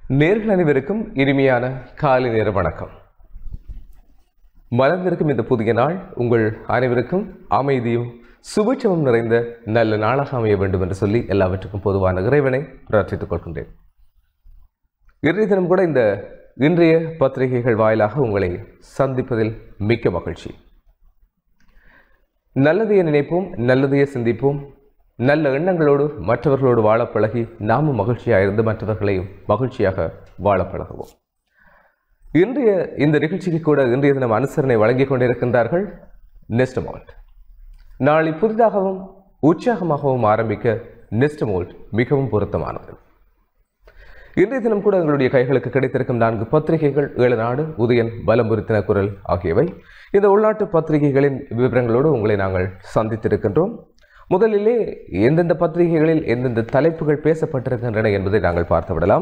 நேர்கள் அனைவருக்கும் இனிமையான காலை நேர வணக்கம் மலர்ந்திருக்கும் இந்த புதிய நாள் உங்கள் அனைவருக்கும் அமைதியும் சுபிட்சமும் நிறைந்த நல்ல நாளாக அமைய வேண்டும் என்று சொல்லி எல்லாவற்றுக்கும் பொதுவான இறைவனை பிரார்த்தித்துக் கொள்கின்றேன் இன்றைய தினம் கூட இந்த இன்றைய பத்திரிகைகள் வாயிலாக உங்களை சந்திப்பதில் மிக்க மகிழ்ச்சி நல்லதையே நினைப்போம் நல்லதையே சிந்திப்போம் நல்ல எண்ணங்களோடு மற்றவர்களோடு வாழ பழகி நாமும் மகிழ்ச்சியாக இருந்து மற்றவர்களையும் மகிழ்ச்சியாக வாழ பழகுவோம் இன்றைய இந்த நிகழ்ச்சிக்கு கூட இன்றைய தினம் அனுசரணை வழங்கிக் கொண்டிருக்கின்றார்கள் நெஸ்டமோல்ட் நாளை புதிதாகவும் உற்சாகமாகவும் ஆரம்பிக்க நெஸ்டமோல்ட் மிகவும் பொருத்தமானது இன்றைய தினம் கூட எங்களுடைய கைகளுக்கு கிடைத்திருக்கும் நான்கு பத்திரிகைகள் ஏழநாடு உதயன் பலமுறுத்தின குரல் ஆகியவை இந்த உள்நாட்டு பத்திரிகைகளின் விவரங்களோடு உங்களை நாங்கள் சந்தித்திருக்கின்றோம் முதலிலே எந்தெந்த பத்திரிகைகளில் எந்தெந்த தலைப்புகள் பேசப்பட்டிருக்கின்றன என்பதை நாங்கள் பார்த்து விடலாம்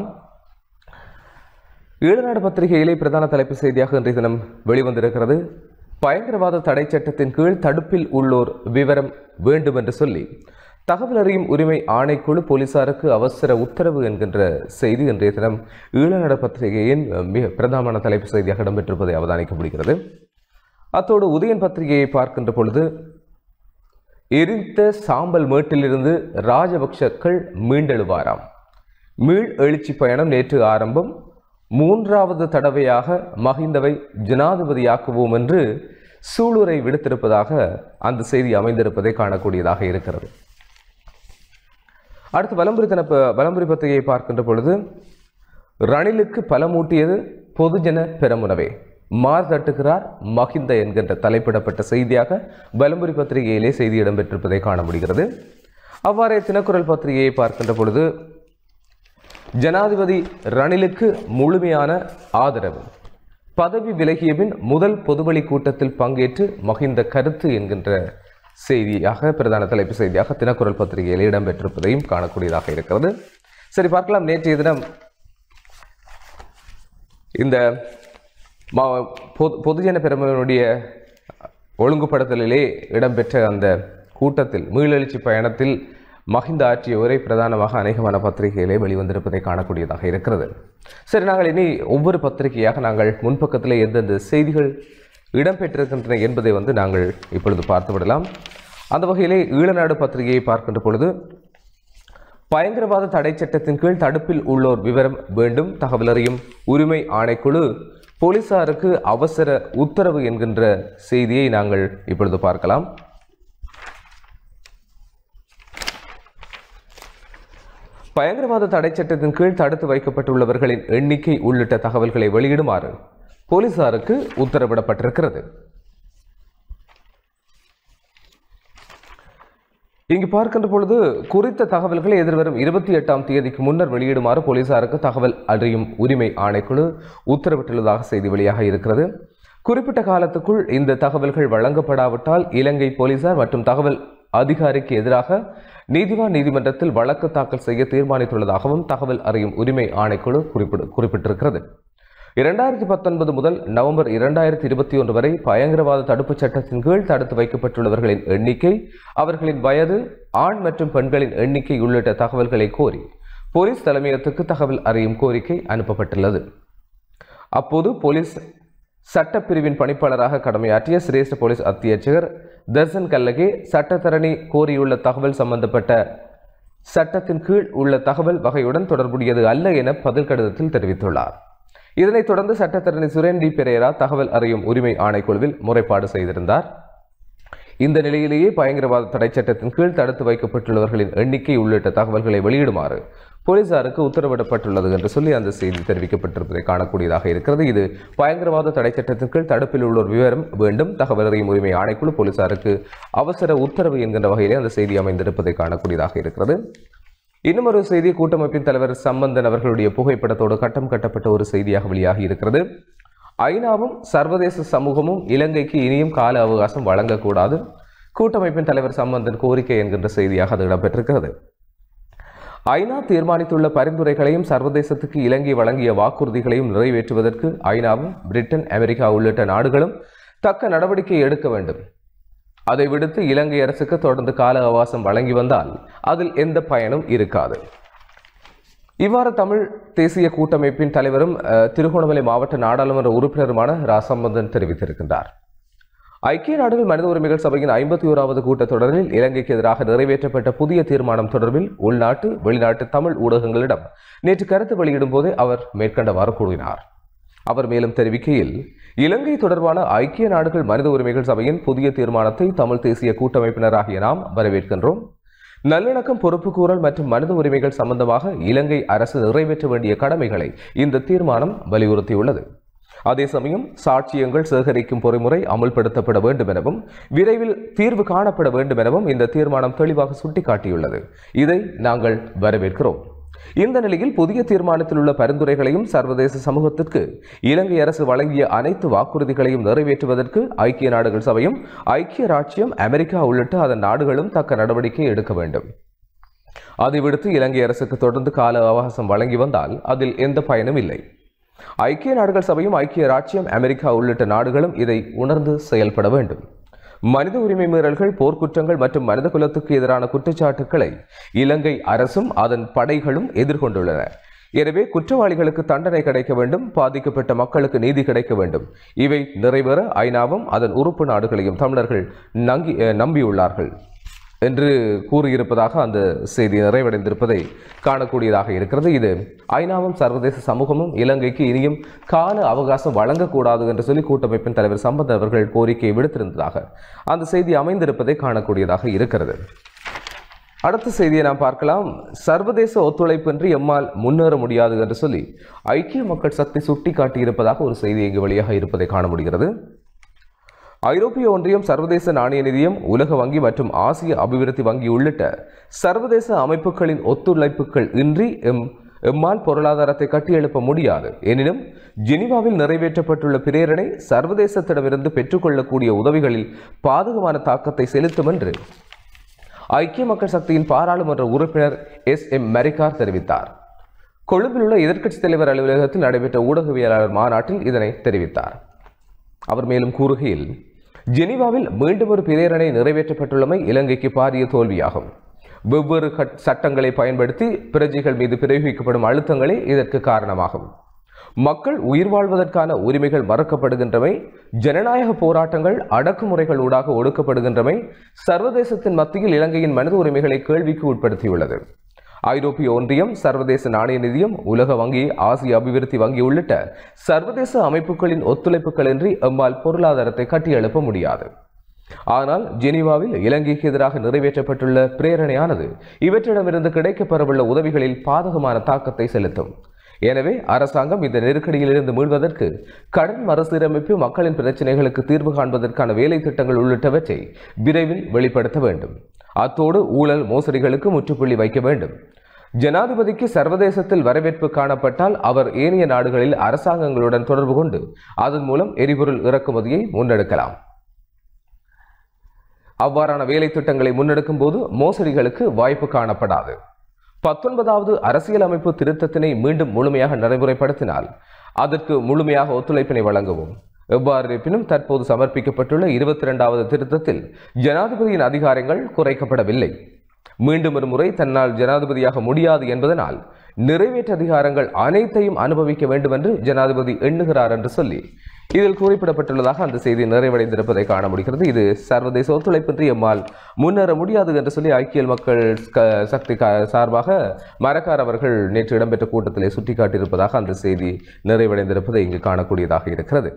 ஈழநாடு பத்திரிகையிலே பிரதான தலைப்பு செய்தியாக இன்றைய தினம் வெளிவந்திருக்கிறது பயங்கரவாத தடை சட்டத்தின் கீழ் தடுப்பில் உள்ளோர் விவரம் வேண்டும் என்று சொல்லி தகவல் அறியும் உரிமை ஆணைக்குழு போலீசாருக்கு அவசர உத்தரவு என்கின்ற செய்தி இன்றைய தினம் ஈழநாடு பத்திரிகையின் மிக பிரதான தலைப்பு செய்தியாக இடம்பெற்றிருப்பதை அவதானிக்க முடிகிறது அத்தோடு உதயன் பத்திரிகையை பார்க்கின்ற பொழுது எரித்த சாம்பல் மேட்டிலிருந்து ராஜபக்ஷக்கள் மீண்டெழுவாராம் மீள் எழுச்சி பயணம் நேற்று ஆரம்பம் மூன்றாவது தடவையாக மஹிந்தவை ஜனாதிபதியாக்குவோம் என்று சூளுரை விடுத்திருப்பதாக அந்த செய்தி அமைந்திருப்பதை காணக்கூடியதாக இருக்கிறது அடுத்து வலம்புரி தன வலம்புரி பத்திரிகையை பார்க்கின்ற பொழுது ரணிலுக்கு பலமூட்டியது பொதுஜன பெரமுனவே மார் தட்டுகிறார் மஹிந்த என்கின்ற தலைப்பிடப்பட்ட செய்தியாக வலம்புரி பத்திரிகையிலே செய்தி இடம்பெற்றிருப்பதை காண முடிகிறது அவ்வாறே தினக்குரல் பத்திரிகையை பார்க்கின்ற பொழுது ஜனாதிபதி ரணிலுக்கு முழுமையான ஆதரவு பதவி விலகிய பின் முதல் பொதுவழி கூட்டத்தில் பங்கேற்று மகிந்த கருத்து என்கின்ற செய்தியாக பிரதான தலைப்பு செய்தியாக தினக்குரல் பத்திரிகையில் இடம்பெற்றிருப்பதையும் காணக்கூடியதாக இருக்கிறது சரி பார்க்கலாம் நேற்றைய தினம் இந்த மா- பொது- பொதுஜன பெருமையினுடைய ஒழுங்குபடுத்தலிலே இடம்பெற்ற அந்த கூட்டத்தில் மீளெழுச்சி பயணத்தில் மஹிந்த ஆற்றிய உரை பிரதானமாக அநேகமான பத்திரிகைகளே வெளிவந்திருப்பதை காணக்கூடியதாக இருக்கிறது சரி நாங்கள் இனி ஒவ்வொரு பத்திரிகையாக நாங்கள் முன்பக்கத்திலே எந்தெந்த செய்திகள் இடம்பெற்றிருக்கின்றன என்பதை வந்து நாங்கள் இப்பொழுது பார்த்து விடலாம் அந்த வகையிலே ஈழநாடு பத்திரிகையை பார்க்கின்ற பொழுது பயங்கரவாத தடை சட்டத்தின் கீழ் தடுப்பில் உள்ளோர் விவரம் வேண்டும் தகவல் அறியும் உரிமை ஆணைக்குழு போலீசாருக்கு அவசர உத்தரவு என்கின்ற செய்தியை நாங்கள் இப்பொழுது பார்க்கலாம் பயங்கரவாத தடை சட்டத்தின் கீழ் தடுத்து வைக்கப்பட்டுள்ளவர்களின் எண்ணிக்கை உள்ளிட்ட தகவல்களை வெளியிடுமாறு போலீசாருக்கு உத்தரவிடப்பட்டிருக்கிறது இங்கு பார்க்கின்ற பொழுது குறித்த தகவல்களை எதிர்வரும் இருபத்தி எட்டாம் தேதிக்கு முன்னர் வெளியிடுமாறு போலீசாருக்கு தகவல் அறியும் உரிமை ஆணைக்குழு உத்தரவிட்டுள்ளதாக செய்தி வெளியாக இருக்கிறது குறிப்பிட்ட காலத்துக்குள் இந்த தகவல்கள் வழங்கப்படாவிட்டால் இலங்கை போலீசார் மற்றும் தகவல் அதிகாரிக்கு எதிராக நீதிவான் நீதிமன்றத்தில் வழக்கு தாக்கல் செய்ய தீர்மானித்துள்ளதாகவும் தகவல் அறியும் உரிமை ஆணைக்குழு குறிப்பிடு குறிப்பிட்டிருக்கிறது இரண்டாயிரத்தி பத்தொன்பது முதல் நவம்பர் இரண்டாயிரத்தி இருபத்தி ஒன்று வரை பயங்கரவாத தடுப்புச் சட்டத்தின் கீழ் தடுத்து வைக்கப்பட்டுள்ளவர்களின் எண்ணிக்கை அவர்களின் வயது ஆண் மற்றும் பெண்களின் எண்ணிக்கை உள்ளிட்ட தகவல்களை கோரி போலீஸ் தலைமையகத்துக்கு தகவல் அறியும் கோரிக்கை அனுப்பப்பட்டுள்ளது அப்போது போலீஸ் சட்டப்பிரிவின் பணிப்பாளராக கடமையாற்றிய சிரேஷ்ட போலீஸ் அத்தியட்சகர் தர்சன் கல்லகே சட்டத்தரணி கோரியுள்ள தகவல் சம்பந்தப்பட்ட சட்டத்தின் கீழ் உள்ள தகவல் வகையுடன் தொடர்புடையது அல்ல என பதில் கடிதத்தில் தெரிவித்துள்ளார் இதனைத் தொடர்ந்து சட்டத்தரணி சுரேன் டி பெரேரா தகவல் அறியும் உரிமை ஆணைக்குழுவில் முறைப்பாடு செய்திருந்தார் இந்த நிலையிலேயே பயங்கரவாத தடை சட்டத்தின் கீழ் தடுத்து வைக்கப்பட்டுள்ளவர்களின் எண்ணிக்கை உள்ளிட்ட தகவல்களை வெளியிடுமாறு போலீசாருக்கு உத்தரவிடப்பட்டுள்ளது என்று சொல்லி அந்த செய்தி தெரிவிக்கப்பட்டிருப்பதை காணக்கூடியதாக இருக்கிறது இது பயங்கரவாத தடை சட்டத்தின் கீழ் தடுப்பில் உள்ளோர் விவரம் வேண்டும் தகவல் அறியும் உரிமை ஆணைக்குழு போலீசாருக்கு அவசர உத்தரவு என்கின்ற வகையிலே அந்த செய்தி அமைந்திருப்பதை காணக்கூடியதாக இருக்கிறது இன்னும் ஒரு செய்தி கூட்டமைப்பின் தலைவர் சம்பந்தன் அவர்களுடைய புகைப்படத்தோடு கட்டம் கட்டப்பட்ட ஒரு செய்தியாக வெளியாகி இருக்கிறது ஐநாவும் சர்வதேச சமூகமும் இலங்கைக்கு இனியும் கால அவகாசம் வழங்கக்கூடாது கூட்டமைப்பின் தலைவர் சம்பந்தன் கோரிக்கை என்கின்ற செய்தியாக அது இடம்பெற்றிருக்கிறது ஐநா தீர்மானித்துள்ள பரிந்துரைகளையும் சர்வதேசத்துக்கு இலங்கை வழங்கிய வாக்குறுதிகளையும் நிறைவேற்றுவதற்கு ஐநாவும் பிரிட்டன் அமெரிக்கா உள்ளிட்ட நாடுகளும் தக்க நடவடிக்கை எடுக்க வேண்டும் அதை விடுத்து இலங்கை அரசுக்கு தொடர்ந்து கால அவகாசம் வழங்கி வந்தால் அதில் எந்த பயனும் இருக்காது இவ்வாறு தமிழ் தேசிய கூட்டமைப்பின் தலைவரும் அஹ், திருகோணமலை மாவட்ட நாடாளுமன்ற உறுப்பினருமான ராசம்பந்தன் தெரிவித்திருக்கின்றார் ஐக்கிய நாடுகள் மனித உரிமைகள் சபையின் ஐம்பத்தி ஓராவது கூட்டத்தொடரில் இலங்கைக்கு எதிராக நிறைவேற்றப்பட்ட புதிய தீர்மானம் தொடர்பில் உள்நாட்டு வெளிநாட்டு தமிழ் ஊடகங்களிடம் நேற்று கருத்து வெளியிடும் போதே அவர் மேற்கண்டவாறு கூறினார் அவர் மேலும் தெரிவிக்கையில் இலங்கை தொடர்பான ஐக்கிய நாடுகள் மனித உரிமைகள் சபையின் புதிய தீர்மானத்தை தமிழ் தேசிய கூட்டமைப்பினராகிய நாம் வரவேற்கின்றோம் நல்லிணக்கம் பொறுப்புக்கூறல் மற்றும் மனித உரிமைகள் சம்பந்தமாக இலங்கை அரசு நிறைவேற்ற வேண்டிய கடமைகளை இந்த தீர்மானம் வலியுறுத்தியுள்ளது அதே சமயம் சாட்சியங்கள் சேகரிக்கும் பொறிமுறை அமுல்படுத்தப்பட வேண்டும் எனவும் விரைவில் தீர்வு காணப்பட வேண்டும் எனவும் இந்த தீர்மானம் தெளிவாக சுட்டிக்காட்டியுள்ளது இதை நாங்கள் வரவேற்கிறோம் இந்த நிலையில் புதிய தீர்மானத்தில் உள்ள பரிந்துரைகளையும் சர்வதேச சமூகத்திற்கு இலங்கை அரசு வழங்கிய அனைத்து வாக்குறுதிகளையும் நிறைவேற்றுவதற்கு ஐக்கிய நாடுகள் சபையும் ஐக்கிய ராச்சியம் அமெரிக்கா உள்ளிட்ட அதன் நாடுகளும் தக்க நடவடிக்கை எடுக்க வேண்டும் அதை விடுத்து இலங்கை அரசுக்கு தொடர்ந்து கால அவகாசம் வழங்கி வந்தால் அதில் எந்த பயனும் இல்லை ஐக்கிய நாடுகள் சபையும் ஐக்கிய ராச்சியம் அமெரிக்கா உள்ளிட்ட நாடுகளும் இதை உணர்ந்து செயல்பட வேண்டும் மனித உரிமை மீறல்கள் போர்க்குற்றங்கள் மற்றும் மனித குலத்துக்கு எதிரான குற்றச்சாட்டுக்களை இலங்கை அரசும் அதன் படைகளும் எதிர்கொண்டுள்ளன எனவே குற்றவாளிகளுக்கு தண்டனை கிடைக்க வேண்டும் பாதிக்கப்பட்ட மக்களுக்கு நீதி கிடைக்க வேண்டும் இவை நிறைவேற ஐநாவும் அதன் உறுப்பு நாடுகளையும் தமிழர்கள் நங்கி அஹ், நம்பியுள்ளார்கள் என்று கூறியிருப்பதாக அந்த செய்தி நிறைவடைந்திருப்பதை காணக்கூடியதாக இருக்கிறது இது ஐநாவும் சர்வதேச சமூகமும் இலங்கைக்கு இனியும் கால அவகாசம் வழங்கக்கூடாது என்று சொல்லி கூட்டமைப்பின் தலைவர் சம்பத் அவர்கள் கோரிக்கை விடுத்திருந்ததாக அந்த செய்தி அமைந்திருப்பதை காணக்கூடியதாக இருக்கிறது அடுத்த செய்தியை நாம் பார்க்கலாம் சர்வதேச ஒத்துழைப்பின்றி எம்மால் முன்னேற முடியாது என்று சொல்லி ஐக்கிய மக்கள் சக்தி சுட்டி காட்டியிருப்பதாக ஒரு செய்தி இங்கு வெளியாக இருப்பதை காண முடிகிறது ஐரோப்பிய ஒன்றியம் சர்வதேச நாணய நிதியம் உலக வங்கி மற்றும் ஆசிய அபிவிருத்தி வங்கி உள்ளிட்ட சர்வதேச அமைப்புகளின் ஒத்துழைப்புகள் இன்றி எம் எம்மால் பொருளாதாரத்தை கட்டியெழுப்ப முடியாது எனினும் ஜெனீவாவில் நிறைவேற்றப்பட்டுள்ள பிரேரணை சர்வதேசத்திடமிருந்து பெற்றுக்கொள்ளக்கூடிய உதவிகளில் பாதகமான தாக்கத்தை செலுத்தும் என்று ஐக்கிய மக்கள் சக்தியின் பாராளுமன்ற உறுப்பினர் எஸ் எம் மெரிகார் தெரிவித்தார் கொழும்பில் உள்ள எதிர்க்கட்சித் தலைவர் அலுவலகத்தில் நடைபெற்ற ஊடகவியலாளர் மாநாட்டில் இதனை தெரிவித்தார் அவர் மேலும் கூறுகையில் ஜெனீவாவில் மீண்டும் ஒரு பிரேரணை நிறைவேற்றப்பட்டுள்ளமை இலங்கைக்கு பாரிய தோல்வியாகும் வெவ்வேறு கட்- சட்டங்களை பயன்படுத்தி பிரஜைகள் மீது பிரயோகிக்கப்படும் அழுத்தங்களே இதற்கு காரணமாகும் மக்கள் உயிர் வாழ்வதற்கான உரிமைகள் மறக்கப்படுகின்றமை ஜனநாயக போராட்டங்கள் அடக்குமுறைகள் ஊடாக ஒடுக்கப்படுகின்றமை சர்வதேசத்தின் மத்தியில் இலங்கையின் மனித உரிமைகளை கேள்விக்கு உட்படுத்தியுள்ளது ஐரோப்பிய ஒன்றியம் சர்வதேச நாணய நிதியம் உலக வங்கி ஆசிய அபிவிருத்தி வங்கி உள்ளிட்ட சர்வதேச அமைப்புகளின் ஒத்துழைப்புகளின்றி எம்மால் பொருளாதாரத்தை கட்டியெழுப்ப முடியாது ஆனால் ஜெனீவாவில் இலங்கைக்கு எதிராக நிறைவேற்றப்பட்டுள்ள பிரேரணையானது இவற்றிடமிருந்து கிடைக்கப்பெறவுள்ள உதவிகளில் பாதகமான தாக்கத்தை செலுத்தும் எனவே அரசாங்கம் இந்த நெருக்கடியிலிருந்து மீள்வதற்கு கடன் மறுசீரமைப்பு மக்களின் பிரச்சினைகளுக்கு தீர்வு காண்பதற்கான வேலை திட்டங்கள் உள்ளிட்டவற்றை விரைவில் வெளிப்படுத்த வேண்டும் அத்தோடு ஊழல் மோசடிகளுக்கு முற்றுப்புள்ளி வைக்க வேண்டும் ஜனாதிபதிக்கு சர்வதேசத்தில் வரவேற்பு காணப்பட்டால் அவர் ஏனைய நாடுகளில் அரசாங்கங்களுடன் தொடர்பு கொண்டு அதன் மூலம் எரிபொருள் இறக்குமதியை முன்னெடுக்கலாம் அவ்வாறான வேலை திட்டங்களை முன்னெடுக்கும் போது மோசடிகளுக்கு வாய்ப்பு காணப்படாது பத்தொன்பதாவது அரசியலமைப்பு திருத்தத்தினை மீண்டும் முழுமையாக நடைமுறைப்படுத்தினால் அதற்கு முழுமையாக ஒத்துழைப்பினை வழங்கவும் எவ்வாறு இருப்பினும் தற்போது சமர்ப்பிக்கப்பட்டுள்ள இருபத்தி இரண்டாவது திருத்தத்தில் ஜனாதிபதியின் அதிகாரங்கள் குறைக்கப்படவில்லை மீண்டும் ஒரு முறை தன்னால் ஜனாதிபதியாக முடியாது என்பதனால் நிறைவேற்ற அதிகாரங்கள் அனைத்தையும் அனுபவிக்க வேண்டும் என்று ஜனாதிபதி எண்ணுகிறார் என்று சொல்லி இதில் குறிப்பிடப்பட்டுள்ளதாக அந்த செய்தி நிறைவடைந்திருப்பதை காண முடிகிறது இது சர்வதேச ஒத்துழைப்பின்றி எம்மால் முன்னேற முடியாது என்று சொல்லி ஐக்கிய மக்கள் க- சக்தி க- சார்பாக மரக்கார் அவர்கள் நேற்று இடம்பெற்ற கூட்டத்திலே சுட்டிக்காட்டியிருப்பதாக அந்த செய்தி நிறைவடைந்திருப்பதை இங்கு காணக்கூடியதாக இருக்கிறது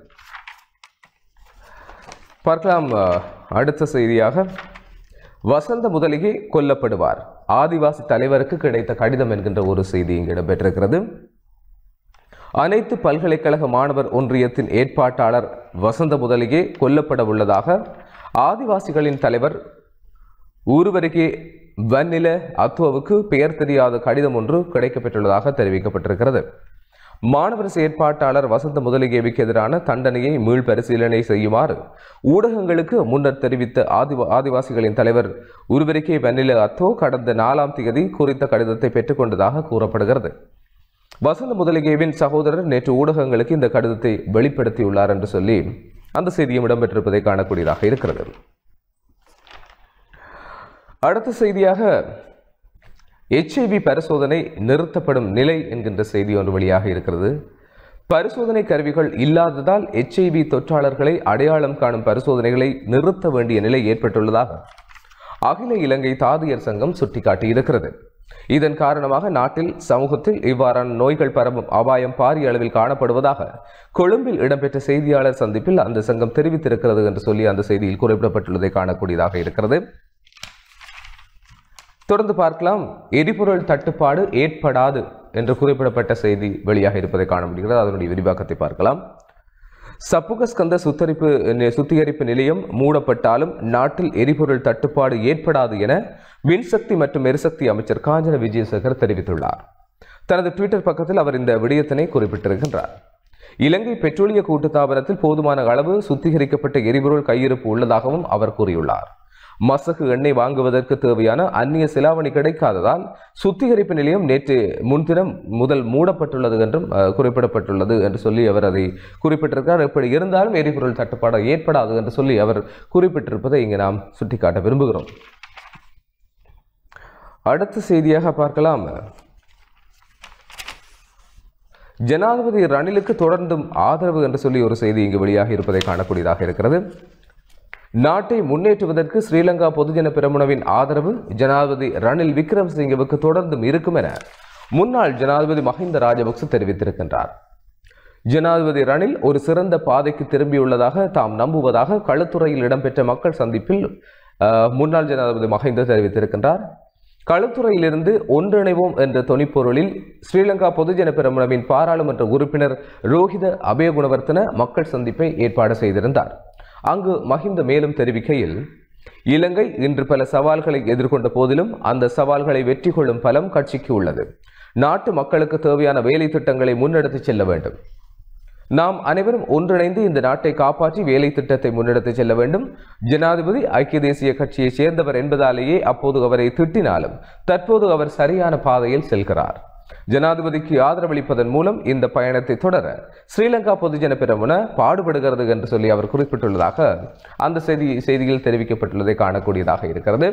பார்க்கலாம் அஹ், அடுத்த செய்தியாக வசந்த முதலிகே கொல்லப்படுவார் ஆதிவாசி தலைவருக்கு கிடைத்த கடிதம் என்கின்ற ஒரு செய்தி இங்கு இடம்பெற்றிருக்கிறது அனைத்து பல்கலைக்கழக மாணவர் ஒன்றியத்தின் ஏற்பாட்டாளர் வசந்த முதலிகே கொல்லப்பட உள்ளதாக ஆதிவாசிகளின் தலைவர் ஊருவருகே வன்னில அத்துவவுக்கு பெயர் தெரியாத கடிதம் ஒன்று கிடைக்கப்பெற்றுள்ளதாக தெரிவிக்கப்பட்டிருக்கிறது மாணவர் செயற்பாட்டாளர் வசந்த முதலிகேவிக்கு எதிரான தண்டனையை மீள் பரிசீலனை செய்யுமாறு ஊடகங்களுக்கு முன்னர் தெரிவித்த ஆதிவா ஆதிவாசிகளின் தலைவர் உருவரிக்கை வன்னில அத்தோ கடந்த நாலாம் தேதி குறித்த கடிதத்தை பெற்றுக்கொண்டதாக கூறப்படுகிறது வசந்த முதலிகேவின் சகோதரர் நேற்று ஊடகங்களுக்கு இந்த கடிதத்தை வெளிப்படுத்தியுள்ளார் என்று சொல்லி அந்த செய்தியும் இடம்பெற்றிருப்பதை காணக்கூடியதாக இருக்கிறது அடுத்த செய்தியாக எச்ஐவி பரிசோதனை நிறுத்தப்படும் நிலை என்கின்ற செய்தி ஒன்று வெளியாக இருக்கிறது பரிசோதனை கருவிகள் இல்லாததால் எச்ஐவி தொற்றாளர்களை அடையாளம் காணும் பரிசோதனைகளை நிறுத்த வேண்டிய நிலை ஏற்பட்டுள்ளதாக அகில இலங்கை தாதியர் சங்கம் சுட்டிக்காட்டியிருக்கிறது இதன் காரணமாக நாட்டில் சமூகத்தில் இவ்வாறான நோய்கள் பரவும் அபாயம் பாரிய அளவில் காணப்படுவதாக கொழும்பில் இடம்பெற்ற செய்தியாளர் சந்திப்பில் அந்த சங்கம் தெரிவித்திருக்கிறது என்று சொல்லி அந்த செய்தியில் குறிப்பிடப்பட்டுள்ளதை காணக்கூடியதாக இருக்கிறது தொடர்ந்து பார்க்கலாம் எரிபொருள் தட்டுப்பாடு ஏற்படாது என்று குறிப்பிடப்பட்ட செய்தி வெளியாக இருப்பதை காண முடிகிறது அதனுடைய விரிவாக்கத்தை பார்க்கலாம் சப்புகஸ்கந்த சுத்தரிப்பு சுத்திகரிப்பு நிலையம் மூடப்பட்டாலும் நாட்டில் எரிபொருள் தட்டுப்பாடு ஏற்படாது என மின்சக்தி மற்றும் எரிசக்தி அமைச்சர் காஞ்சன விஜயசேகர் தெரிவித்துள்ளார் தனது ட்விட்டர் பக்கத்தில் அவர் இந்த விடயத்தினை குறிப்பிட்டிருக்கின்றார் இலங்கை பெட்ரோலிய கூட்டுத்தாபனத்தில் போதுமான அளவு சுத்திகரிக்கப்பட்ட எரிபொருள் கையிருப்பு உள்ளதாகவும் அவர் கூறியுள்ளார் மசகு எண்ணெய் வாங்குவதற்கு தேவையான அந்நிய செலாவணி கிடைக்காததால் சுத்திகரிப்பு நிலையம் நேற்று முன்தினம் முதல் மூடப்பட்டுள்ளது என்றும் அஹ், குறிப்பிடப்பட்டுள்ளது என்று சொல்லி அவர் அதை குறிப்பிட்டிருக்கிறார் எப்படி இருந்தாலும் எரிபொருள் தட்டுப்பாடு ஏற்படாது என்று சொல்லி அவர் குறிப்பிட்டிருப்பதை இங்கு நாம் சுட்டிக்காட்ட விரும்புகிறோம் அடுத்த செய்தியாக பார்க்கலாம் ஜனாதிபதி ரணிலுக்கு தொடர்ந்தும் ஆதரவு என்று சொல்லி ஒரு செய்தி இங்கு வெளியாக இருப்பதை காணக்கூடியதாக இருக்கிறது நாட்டை முன்னேற்றுவதற்கு ஸ்ரீலங்கா பொதுஜன பெரமுனவின் ஆதரவு ஜனாதிபதி ரணில் விக்ரமசிங்கவுக்கு தொடர்ந்தும் இருக்கும் என முன்னாள் ஜனாதிபதி மஹிந்த ராஜபக்ச தெரிவித்திருக்கின்றார் ஜனாதிபதி ரணில் ஒரு சிறந்த பாதைக்கு திரும்பியுள்ளதாக தாம் நம்புவதாக களுத்துறையில் இடம்பெற்ற மக்கள் சந்திப்பில் அஹ், முன்னாள் ஜனாதிபதி மஹிந்த தெரிவித்திருக்கின்றார் களுத்துறையிலிருந்து ஒன்றிணைவோம் என்ற தொனிப்பொருளில் ஸ்ரீலங்கா பொதுஜன பெரமுனவின் பாராளுமன்ற உறுப்பினர் ரோஹித அபயகுணவர்த்தன மக்கள் சந்திப்பை ஏற்பாடு செய்திருந்தார் அங்கு மஹிந்த மேலும் தெரிவிக்கையில் இலங்கை இன்று பல சவால்களை எதிர்கொண்ட போதிலும் அந்த சவால்களை வெற்றி கொள்ளும் பலம் கட்சிக்கு உள்ளது நாட்டு மக்களுக்கு தேவையான வேலை திட்டங்களை முன்னெடுத்துச் செல்ல வேண்டும் நாம் அனைவரும் ஒன்றிணைந்து இந்த நாட்டை காப்பாற்றி வேலை திட்டத்தை முன்னெடுத்துச் செல்ல வேண்டும் ஜனாதிபதி ஐக்கிய தேசிய கட்சியைச் சேர்ந்தவர் என்பதாலேயே அப்போது அவரை திட்டினாலும் தற்போது அவர் சரியான பாதையில் செல்கிறார் ஜனாதிபதிக்கு ஆதரவளிப்பதன் மூலம் இந்த பயணத்தை தொடர ஸ்ரீலங்கா பொதுஜன பெரமுன பாடுபடுகிறது என்று சொல்லி அவர் குறிப்பிட்டுள்ளதாக அந்த செய்தி செய்தியில் தெரிவிக்கப்பட்டுள்ளதை காணக்கூடியதாக இருக்கிறது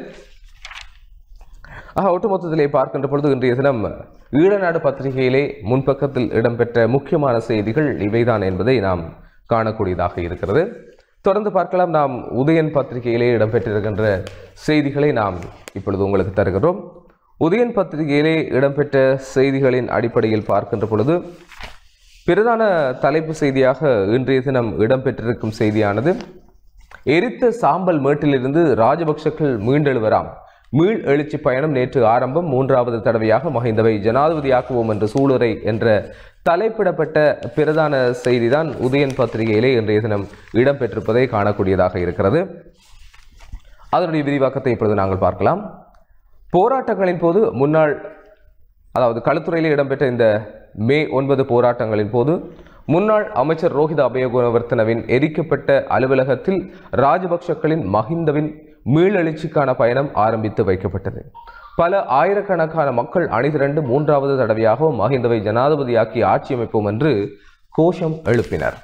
ஆக ஒட்டுமொத்தத்திலே பார்க்கின்ற பொழுது இன்றைய தினம் ஈழநாடு பத்திரிகையிலே முன்பக்கத்தில் இடம்பெற்ற முக்கியமான செய்திகள் இவைதான் என்பதை நாம் காணக்கூடியதாக இருக்கிறது தொடர்ந்து பார்க்கலாம் நாம் உதயன் பத்திரிகையிலே இடம்பெற்றிருக்கின்ற செய்திகளை நாம் இப்பொழுது உங்களுக்கு தருகிறோம் உதயன் பத்திரிகையிலே இடம்பெற்ற செய்திகளின் அடிப்படையில் பார்க்கின்ற பொழுது பிரதான தலைப்பு செய்தியாக இன்றைய தினம் இடம்பெற்றிருக்கும் செய்தியானது எரித்த சாம்பல் மேட்டிலிருந்து ராஜபக்ஷக்கள் மீண்டெழுவராம் மீள் எழுச்சி பயணம் நேற்று ஆரம்பம் மூன்றாவது தடவையாக மஹிந்தவை ஜனாதிபதியாக்குவோம் என்று சூளுரை என்ற தலைப்பிடப்பட்ட பிரதான செய்திதான் உதயன் பத்திரிகையிலே இன்றைய தினம் இடம்பெற்றிருப்பதை காணக்கூடியதாக இருக்கிறது அதனுடைய விரிவாக்கத்தை இப்பொழுது நாங்கள் பார்க்கலாம் போராட்டங்களின் போது முன்னாள் அதாவது களுத்துறையில் இடம்பெற்ற இந்த மே ஒன்பது போராட்டங்களின் போது முன்னாள் அமைச்சர் ரோஹித அபயகுணவர்த்தனவின் எரிக்கப்பட்ட அலுவலகத்தில் ராஜபக்ஷக்களின் மஹிந்தவின் மீளெழுச்சிக்கான பயணம் ஆரம்பித்து வைக்கப்பட்டது பல ஆயிரக்கணக்கான மக்கள் அணிதிரண்டு மூன்றாவது தடவையாக மஹிந்தவை ஜனாதிபதியாக்கி ஆட்சி அமைப்போம் என்று கோஷம் எழுப்பினர்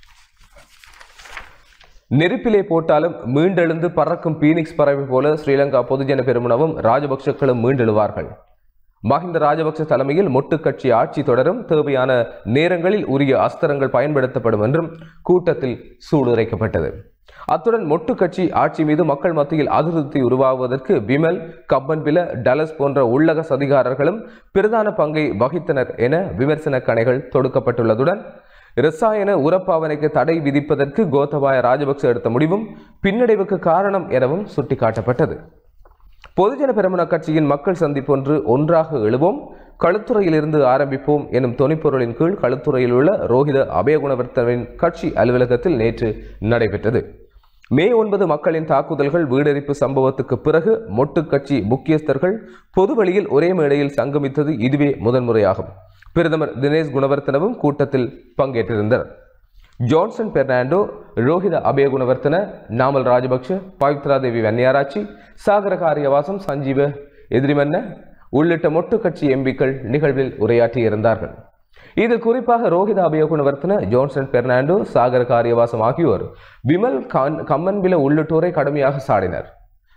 நெருப்பிலே போட்டாலும் மீண்டெழுந்து பறக்கும் பீனிக்ஸ் பறவை போல ஸ்ரீலங்கா பொதுஜன பெருமுனவும் ராஜபக்சக்களும் மீண்டெழுவார்கள் மஹிந்த ராஜபக்ச தலைமையில் மொட்டு கட்சி ஆட்சி தொடரும் தேவையான நேரங்களில் உரிய அஸ்திரங்கள் பயன்படுத்தப்படும் என்றும் கூட்டத்தில் சூளுரைக்கப்பட்டது அத்துடன் மொட்டு கட்சி ஆட்சி மீது மக்கள் மத்தியில் அதிருப்தி உருவாகுவதற்கு விமல் கப்பன்பில டலஸ் போன்ற உள்ளக சதிகாரர்களும் பிரதான பங்கை வகித்தனர் என விமர்சன கணைகள் தொடுக்கப்பட்டுள்ளதுடன் ரசாயன உரப்பாவனைக்கு தடை விதிப்பதற்கு கோத்தபாய ராஜபக்ச எடுத்த முடிவும் பின்னடைவுக்கு காரணம் எனவும் சுட்டிக்காட்டப்பட்டது பொதுஜன பெரமுன கட்சியின் மக்கள் சந்திப்பொன்று ஒன்றாக எழுவோம் களுத்துறையிலிருந்து ஆரம்பிப்போம் எனும் தொனிப்பொருளின் கீழ் களுத்துறையில் உள்ள ரோஹித அபயகுணவர்த்தனின் கட்சி அலுவலகத்தில் நேற்று நடைபெற்றது மே ஒன்பது மக்களின் தாக்குதல்கள் வீடெரிப்பு சம்பவத்துக்கு பிறகு மொட்டு கட்சி முக்கியஸ்தர்கள் பொது வழியில் ஒரே மேடையில் சங்கமித்தது இதுவே முதன்முறையாகும் பிரதமர் தினேஷ் குணவர்த்தனவும் கூட்டத்தில் பங்கேற்றிருந்தனர் ஜான்சன் பெர்னாண்டோ ரோஹித அபயகுணவர்த்தன நாமல் ராஜபக்ஷ பவித்ரா தேவி வன்னியாராச்சி சாகர காரியவாசம் சஞ்சீவ எதிரிமன்ன உள்ளிட்ட மொட்டு கட்சி எம்பிக்கள் நிகழ்வில் உரையாற்றியிருந்தார்கள் இதில் குறிப்பாக ரோஹித அபயகுணவர்த்தன ஜான்சன் பெர்னாண்டோ சாகர காரியவாசம் ஆகியோர் விமல் கான் கம்மன்பில உள்ளிட்டோரை கடுமையாக சாடினர்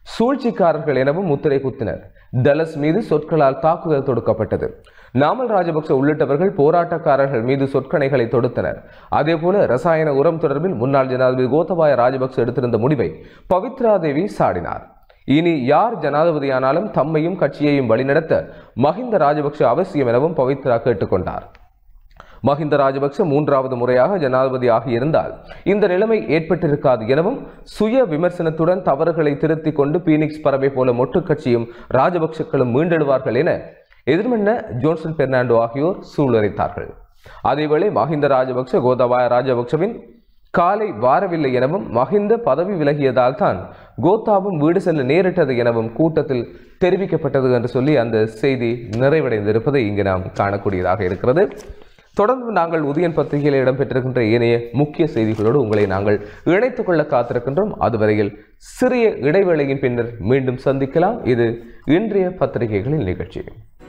சூழ்ச்சிக்காரர்கள் எனவும் முத்திரை குத்தினர் டலஸ் மீது சொற்களால் தாக்குதல் தொடுக்கப்பட்டது நாமல் ராஜபக்ச உள்ளிட்டவர்கள் போராட்டக்காரர்கள் மீது சொற்கணைகளை தொடுத்தனர் அதேபோல ரசாயன உரம் தொடர்பில் முன்னாள் ஜனாதிபதி கோத்தபாய ராஜபக்ச எடுத்திருந்த முடிவை பவித்ரா தேவி சாடினார் இனி யார் ஜனாதிபதியானாலும் தம்மையும் கட்சியையும் வழிநடத்த மஹிந்த ராஜபக்ஷ அவசியம் எனவும் பவித்ரா கேட்டுக்கொண்டார் மஹிந்த ராஜபக்ச மூன்றாவது முறையாக ஜனாதிபதி ஆகியிருந்தால் இந்த நிலைமை ஏற்பட்டிருக்காது எனவும் சுய விமர்சனத்துடன் தவறுகளை திருத்திக் கொண்டு பீனிக்ஸ் பறவை போல மொட்டு கட்சியும் ராஜபக்சக்களும் மீண்டெழுவார்கள் என எதிர்மன்ன ஜோன்சன் பெர்னாண்டோ ஆகியோர் சூளுரைத்தார்கள் அதேவேளை மஹிந்த ராஜபக்ச கோதபாய ராஜபக்சவின் காலை வாரவில்லை எனவும் மஹிந்த பதவி விலகியதால் தான் கோத்தாவும் வீடு செல்ல நேரிட்டது எனவும் கூட்டத்தில் தெரிவிக்கப்பட்டது என்று சொல்லி அந்த செய்தி நிறைவடைந்திருப்பதை இங்கு நாம் காணக்கூடியதாக இருக்கிறது தொடர்ந்து நாங்கள் உதயன் பத்திரிகையில் இடம்பெற்றிருக்கின்ற ஏனைய முக்கிய செய்திகளோடு உங்களை நாங்கள் இணைத்துக் கொள்ள காத்திருக்கின்றோம் அதுவரையில் சிறிய இடைவேளையின் பின்னர் மீண்டும் சந்திக்கலாம் இது இன்றைய பத்திரிகைகளின் நிகழ்ச்சி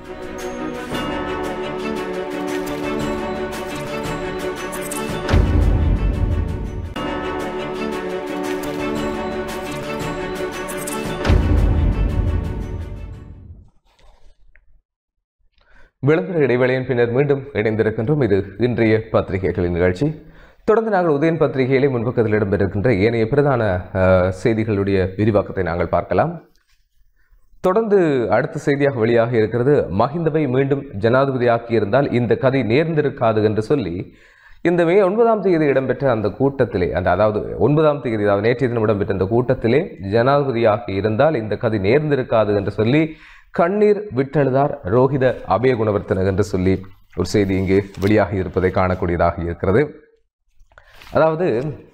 விளம்பர இடைவேளையின் பின்னர் மீண்டும் இணைந்திருக்கின்றோம் இது இன்றைய பத்திரிகைகளின் நிகழ்ச்சி தொடர்ந்து நாங்கள் உதயன் பத்திரிகையிலே முன்பக்கத்தில் இடம்பெற்றிருக்கின்ற ஏனைய பிரதான அஹ், செய்திகளுடைய விரிவாக்கத்தை நாங்கள் பார்க்கலாம் தொடர்ந்து அடுத்த செய்தியாக வெளியாக இருக்கிறது மஹிந்தவை மீண்டும் ஜனாதிபதியாக்கியிருந்தால் இந்த கதை நேர்ந்திருக்காது என்று சொல்லி இந்த மே ஒன்பதாம் தேதி இடம்பெற்ற அந்த கூட்டத்திலே அந்த அதாவது ஒன்பதாம் தேதி அதாவது நேற்றைய தினம் இடம்பெற்ற அந்த கூட்டத்திலே ஜனாதிபதியாக இருந்தால் இந்த கதை நேர்ந்திருக்காது என்று சொல்லி கண்ணீர் விட்டெழுதார் ரோஹித அபயகுணவர்த்தன என்று சொல்லி ஒரு செய்தி இங்கு வெளியாகி இருப்பதை காணக்கூடியதாக இருக்கிறது அதாவது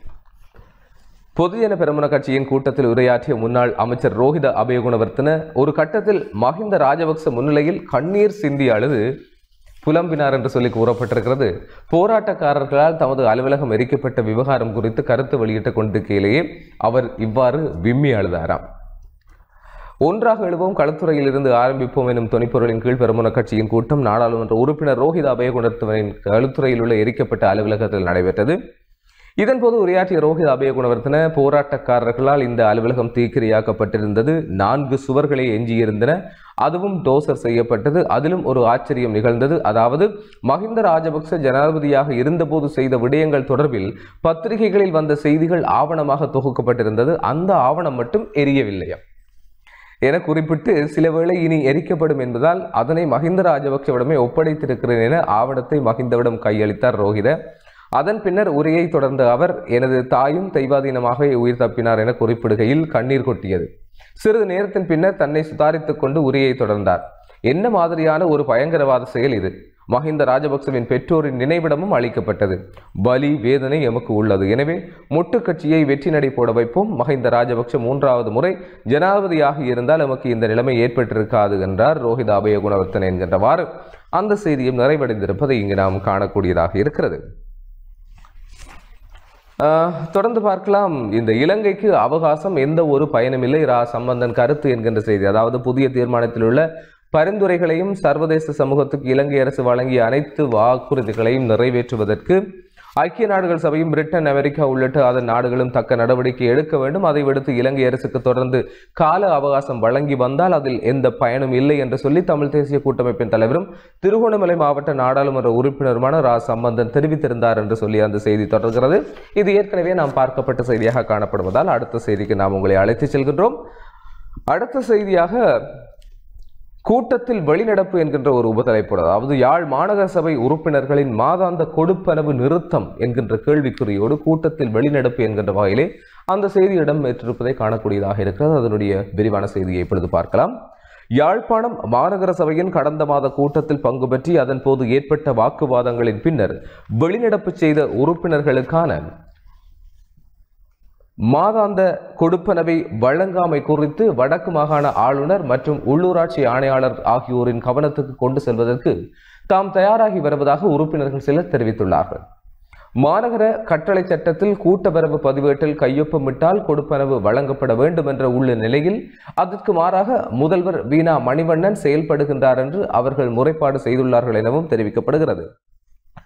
பொதுஜன பெரமுன கட்சியின் கூட்டத்தில் உரையாற்றிய முன்னாள் அமைச்சர் ரோஹித அபயகுணவர்த்தன ஒரு கட்டத்தில் மஹிந்த ராஜபக்ச முன்னிலையில் கண்ணீர் சிந்தி அழுது புலம்பினார் என்று சொல்லி கூறப்பட்டிருக்கிறது போராட்டக்காரர்களால் தமது அலுவலகம் எரிக்கப்பட்ட விவகாரம் குறித்து கருத்து வெளியிட்டுக் கொண்டிருக்கையிலேயே அவர் இவ்வாறு விம்மி அழுதாராம் ஒன்றாக எழுவோம் களத்துறையிலிருந்து ஆரம்பிப்போம் எனும் துணைப்பொருளின் கீழ் பெருமுன கட்சியின் கூட்டம் நாடாளுமன்ற உறுப்பினர் ரோஹித் அபயகுணர்த்தவனின் களுத்துறையில் உள்ள எரிக்கப்பட்ட அலுவலகத்தில் நடைபெற்றது இதன்போது உரையாற்றிய ரோஹித் அபயகுணவர்த்தன போராட்டக்காரர்களால் இந்த அலுவலகம் தீக்கிரையாக்கப்பட்டிருந்தது நான்கு சுவர்களே எஞ்சியிருந்தன அதுவும் டோசர் செய்யப்பட்டது அதிலும் ஒரு ஆச்சரியம் நிகழ்ந்தது அதாவது மஹிந்த ராஜபக்ச ஜனாதிபதியாக இருந்தபோது செய்த விடயங்கள் தொடர்பில் பத்திரிகைகளில் வந்த செய்திகள் ஆவணமாக தொகுக்கப்பட்டிருந்தது அந்த ஆவணம் மட்டும் எரியவில்லையா என குறிப்பிட்டு சில வேளை இனி எரிக்கப்படும் என்பதால் அதனை மஹிந்த ராஜபக்சவிடமே ஒப்படைத்திருக்கிறேன் என ஆவணத்தை மஹிந்தவிடம் கையளித்தார் ரோஹித அதன் பின்னர் உரையை தொடர்ந்த அவர் எனது தாயும் தெய்வாதீனமாக உயிர் தப்பினார் என குறிப்பிடுகையில் கண்ணீர் கொட்டியது சிறிது நேரத்தின் பின்னர் தன்னை சுதாரித்துக் கொண்டு உரையை தொடர்ந்தார் என்ன மாதிரியான ஒரு பயங்கரவாத செயல் இது மஹிந்த ராஜபக்சவின் பெற்றோரின் நினைவிடமும் அளிக்கப்பட்டது பலி வேதனை எமக்கு உள்ளது எனவே மொட்டு கட்சியை வெற்றி நடை போட வைப்போம் மஹிந்த ராஜபக்ச மூன்றாவது முறை ஜனாதிபதியாக இருந்தால் எமக்கு இந்த நிலைமை ஏற்பட்டிருக்காது என்றார் ரோஹித் அபய குணவர்த்தன் என்கின்றவாறு அந்த செய்தியும் நிறைவடைந்திருப்பதை இங்கு நாம் காணக்கூடியதாக இருக்கிறது ஆஹ், தொடர்ந்து பார்க்கலாம் இந்த இலங்கைக்கு அவகாசம் எந்த ஒரு பயனுமில்லை ரா சம்பந்தன் கருத்து என்கின்ற செய்தி அதாவது புதிய தீர்மானத்தில் உள்ள பரிந்துரைகளையும் சர்வதேச சமூகத்துக்கு இலங்கை அரசு வழங்கிய அனைத்து வாக்குறுதிகளையும் நிறைவேற்றுவதற்கு ஐக்கிய நாடுகள் சபையும் பிரிட்டன் அமெரிக்கா உள்ளிட்ட அதன் நாடுகளும் தக்க நடவடிக்கை எடுக்க வேண்டும் அதை விடுத்து இலங்கை அரசுக்கு தொடர்ந்து கால அவகாசம் வழங்கி வந்தால் அதில் எந்த பயனும் இல்லை என்று சொல்லி தமிழ் தேசிய கூட்டமைப்பின் தலைவரும் திருகோணமலை மாவட்ட நாடாளுமன்ற உறுப்பினருமான ரா சம்பந்தன் தெரிவித்திருந்தார் என்று சொல்லி அந்த செய்தி தொடர்கிறது இது ஏற்கனவே நாம் பார்க்கப்பட்ட செய்தியாக காணப்படுவதால் அடுத்த செய்திக்கு நாம் உங்களை அழைத்து செல்கின்றோம் அடுத்த செய்தியாக கூட்டத்தில் வெளிநடப்பு என்கின்ற ஒரு உபதலைப்பு அதாவது யாழ் மாநகர சபை உறுப்பினர்களின் மாதாந்த கொடுப்பனவு நிறுத்தம் என்கின்ற கேள்விக்குறியோடு கூட்டத்தில் வெளிநடப்பு என்கின்ற வகையிலே அந்த செய்தி இடம்பெற்றிருப்பதை காணக்கூடியதாக இருக்கிறது அதனுடைய விரிவான செய்தியை இப்பொழுது பார்க்கலாம் யாழ்ப்பாணம் மாநகர சபையின் கடந்த மாத கூட்டத்தில் பங்கு பற்றி அதன் போது ஏற்பட்ட வாக்குவாதங்களின் பின்னர் வெளிநடப்பு செய்த உறுப்பினர்களுக்கான மாதாந்த கொடுப்பனவை வழங்காமை குறித்து வடக்கு மாகாண ஆளுநர் மற்றும் உள்ளூராட்சி ஆணையாளர் ஆகியோரின் கவனத்துக்கு கொண்டு செல்வதற்கு தாம் தயாராகி வருவதாக உறுப்பினர்கள் சிலர் தெரிவித்துள்ளார்கள் மாநகர கட்டளை சட்டத்தில் கூட்டவரவு பதிவேட்டில் கையொப்பமிட்டால் கொடுப்பனவு வழங்கப்பட வேண்டும் என்ற உள்ள நிலையில் அதற்கு மாறாக முதல்வர் வீணா மணிவண்ணன் செயல்படுகின்றார் என்று அவர்கள் முறைப்பாடு செய்துள்ளார்கள் எனவும் தெரிவிக்கப்படுகிறது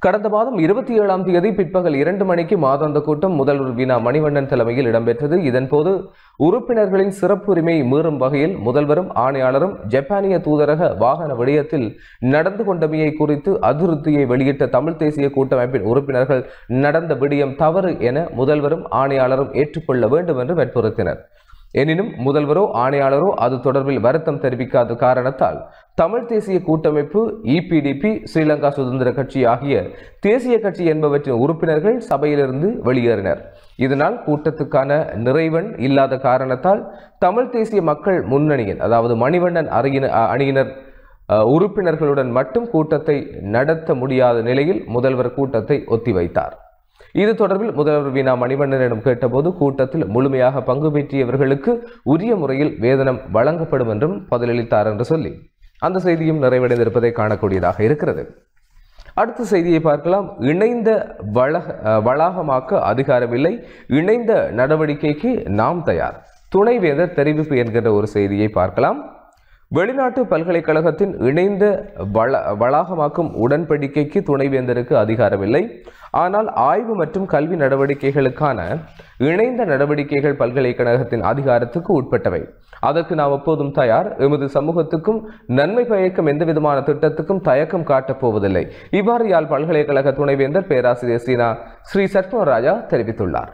கடந்த மாதம் இருபத்தி ஏழாம் தேதி பிற்பகல் இரண்டு மணிக்கு மாதாந்த கூட்டம் முதல்வர் வீணா மணிவண்ணன் தலைமையில் இடம்பெற்றது இதன்போது உறுப்பினர்களின் சிறப்புரிமை மீறும் வகையில் முதல்வரும் ஆணையாளரும் ஜப்பானிய தூதரக வாகன விடயத்தில் நடந்து கொண்டமையை குறித்து அதிருப்தியை வெளியிட்ட தமிழ் தேசிய கூட்டமைப்பின் உறுப்பினர்கள் நடந்த விடயம் தவறு என முதல்வரும் ஆணையாளரும் ஏற்றுக்கொள்ள வேண்டும் என்று வற்புறுத்தினர் எனினும் முதல்வரோ ஆணையாளரோ அது தொடர்பில் வருத்தம் தெரிவிக்காத காரணத்தால் தமிழ் தேசிய கூட்டமைப்பு இபிடிபி ஸ்ரீலங்கா சுதந்திர கட்சி ஆகிய தேசிய கட்சி என்பவற்றின் உறுப்பினர்கள் சபையிலிருந்து வெளியேறினர் இதனால் கூட்டத்துக்கான நிறைவன் இல்லாத காரணத்தால் தமிழ் தேசிய மக்கள் முன்னணியின் அதாவது மணிவண்ணன் அறையின அணியினர் அஹ், உறுப்பினர்களுடன் மட்டும் கூட்டத்தை நடத்த முடியாத நிலையில் முதல்வர் கூட்டத்தை ஒத்திவைத்தார் இது தொடர்பில் முதல்வர் வீணா மணிவண்ணனிடம் கேட்டபோது கூட்டத்தில் முழுமையாக பங்கு பெற்றியவர்களுக்கு உரிய முறையில் வேதனம் வழங்கப்படும் என்றும் பதிலளித்தார் என்று சொல்லி அந்த செய்தியும் நிறைவடைந்திருப்பதை காணக்கூடியதாக இருக்கிறது அடுத்த செய்தியை பார்க்கலாம் இணைந்த வளக அஹ், வளாகமாக்க அதிகாரமில்லை இணைந்த நடவடிக்கைக்கு நாம் தயார் துணைவேந்தர் தெரிவிப்பு என்கின்ற ஒரு செய்தியை பார்க்கலாம் வெளிநாட்டு பல்கலைக்கழகத்தின் இணைந்த வள வளாகமாக்கும் உடன்படிக்கைக்கு துணைவேந்தருக்கு அதிகாரமில்லை ஆனால் ஆய்வு மற்றும் கல்வி நடவடிக்கைகளுக்கான இணைந்த நடவடிக்கைகள் பல்கலைக்கழகத்தின் அதிகாரத்துக்கு உட்பட்டவை அதற்கு நாம் எப்போதும் தயார் எமது சமூகத்துக்கும் நன்மை பயக்கும் எந்த விதமான திட்டத்துக்கும் தயக்கம் காட்டப் போவதில்லை இவ்வாறு யாழ் பல்கலைக்கழக துணைவேந்தர் பேராசிரியர் சீனா ஸ்ரீ சட்மராஜா தெரிவித்துள்ளார்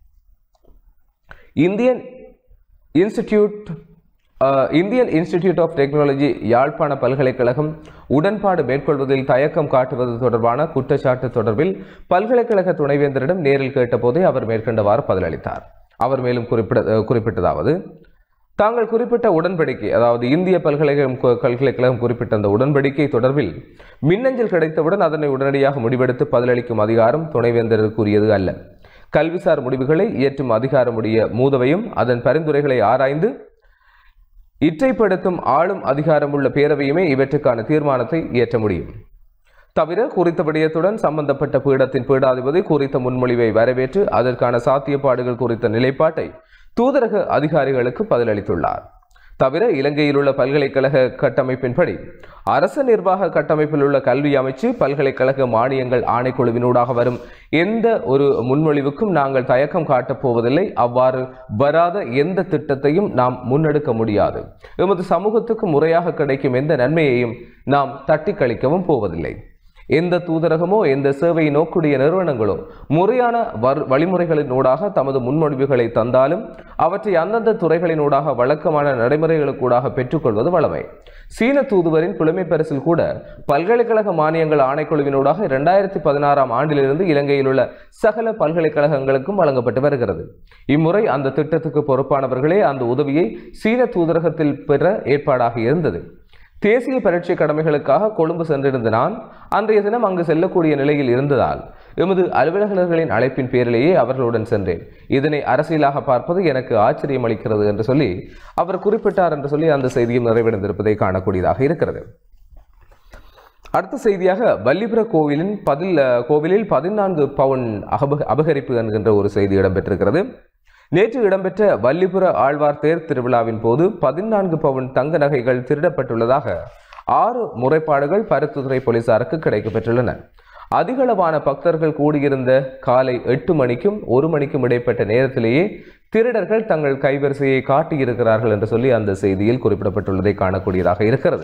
Indian institute uh, Indian institute of technology யாழ்ப்பாண பல்கலைக்கழகம் உடன்பாடு மேற்கொள்வதில் தயக்கம் காட்டுவது தொடர்பான குற்றச்சாட்டு தொடர்பில் பல்கலைக்கழக துணைவேந்தரிடம் நேரில் கேட்டபோதே அவர் மேற்கண்டவாறு பதிலளித்தார் அவர் மேலும் குறிப்பிட அஹ், குறிப்பிட்டதாவது தாங்கள் குறிப்பிட்ட உடன்படிக்கை அதாவது இந்திய பல்கலைக்கழகம் கு- பல்கலைக்கழகம் குறிப்பிட்ட அந்த உடன்படிக்கை தொடர்பில் மின்னஞ்சல் கிடைத்தவுடன் அதனை உடனடியாக முடிவெடுத்து பதிலளிக்கும் அதிகாரம் துணைவேந்தருக்குரியது அல்ல கல்விசார் முடிவுகளை இயற்றும் அதிகாரமுடைய மூதவையும் அதன் பரிந்துரைகளை ஆராய்ந்து இற்றைப்படுத்தும் ஆளும் அதிகாரமுள்ள பேரவையுமே இவற்றுக்கான தீர்மானத்தை இயற்ற முடியும் தவிர குறித்த விடயத்துடன் சம்பந்தப்பட்ட பீடத்தின் பீடாதிபதி குறித்த முன்மொழிவை வரவேற்று அதற்கான சாத்தியப்பாடுகள் குறித்த நிலைப்பாட்டை தூதரக அதிகாரிகளுக்கு பதிலளித்துள்ளார் தவிர இலங்கையில் உள்ள பல்கலைக்கழக கட்டமைப்பின்படி அரசு நிர்வாக கட்டமைப்பில் உள்ள கல்வி அமைச்சு பல்கலைக்கழக மானியங்கள் ஆணைக்குழுவினூடாக வரும் எந்த ஒரு முன்மொழிவுக்கும் நாங்கள் தயக்கம் காட்டப் போவதில்லை அவ்வாறு வராத எந்த திட்டத்தையும் நாம் முன்னெடுக்க முடியாது எமது சமூகத்துக்கு முறையாக கிடைக்கும் எந்த நன்மையையும் நாம் தட்டி கழிக்கவும் போவதில்லை எந்த தூதரகமோ எந்த சேவை நோக்குடைய நிறுவனங்களோ முறையான வர்- வழிமுறைகளினூடாக தமது முன்மொழிவுகளை தந்தாலும் அவற்றை அந்தந்த துறைகளினூடாக வழக்கமான நடைமுறைகளுக்கூடாக பெற்றுக்கொள்வது வழமை சீன தூதுவரின் புலமை பரிசில் கூட பல்கலைக்கழக மானியங்கள் ஆணைக்குழுவினூடாக இரண்டாயிரத்தி பதினாறாம் ஆண்டிலிருந்து இலங்கையில் உள்ள சகல பல்கலைக்கழகங்களுக்கும் வழங்கப்பட்டு வருகிறது இம்முறை அந்த திட்டத்துக்கு பொறுப்பானவர்களே அந்த உதவியை சீன தூதரகத்தில் பெற ஏற்பாடாக இருந்தது தேசிய பரீட்சை கடமைகளுக்காக கொழும்பு சென்றிருந்த நான் அன்றைய தினம் அங்கு செல்லக்கூடிய நிலையில் இருந்ததால் எமது அலுவலகர்களின் அழைப்பின் பேரிலேயே அவர்களுடன் சென்றேன் இதனை அரசியலாக பார்ப்பது எனக்கு ஆச்சரியம் அளிக்கிறது என்று சொல்லி அவர் குறிப்பிட்டார் என்று சொல்லி அந்த செய்தியும் நிறைவடைந்திருப்பதை காணக்கூடியதாக இருக்கிறது அடுத்த செய்தியாக வல்லிபுர கோவிலின் பதில் கோவிலில் பதினான்கு பவுன் அபக அபகரிப்பு என்கின்ற ஒரு செய்தி இடம்பெற்றிருக்கிறது நேற்று இடம்பெற்ற வல்லிபுர ஆழ்வார் தேர் திருவிழாவின் போது பதினான்கு பவுன் தங்க நகைகள் திருடப்பட்டுள்ளதாக ஆறு முறைப்பாடுகள் பருத்தித்துறை போலீசாருக்கு கிடைக்கப்பெற்றுள்ளன அதிகளவான பக்தர்கள் கூடியிருந்த காலை எட்டு மணிக்கும் ஒரு மணிக்கும் இடைப்பட்ட நேரத்திலேயே திருடர்கள் தங்கள் கைவரிசையை காட்டியிருக்கிறார்கள் என்று சொல்லி அந்த செய்தியில் குறிப்பிடப்பட்டுள்ளதை காணக்கூடியதாக இருக்கிறது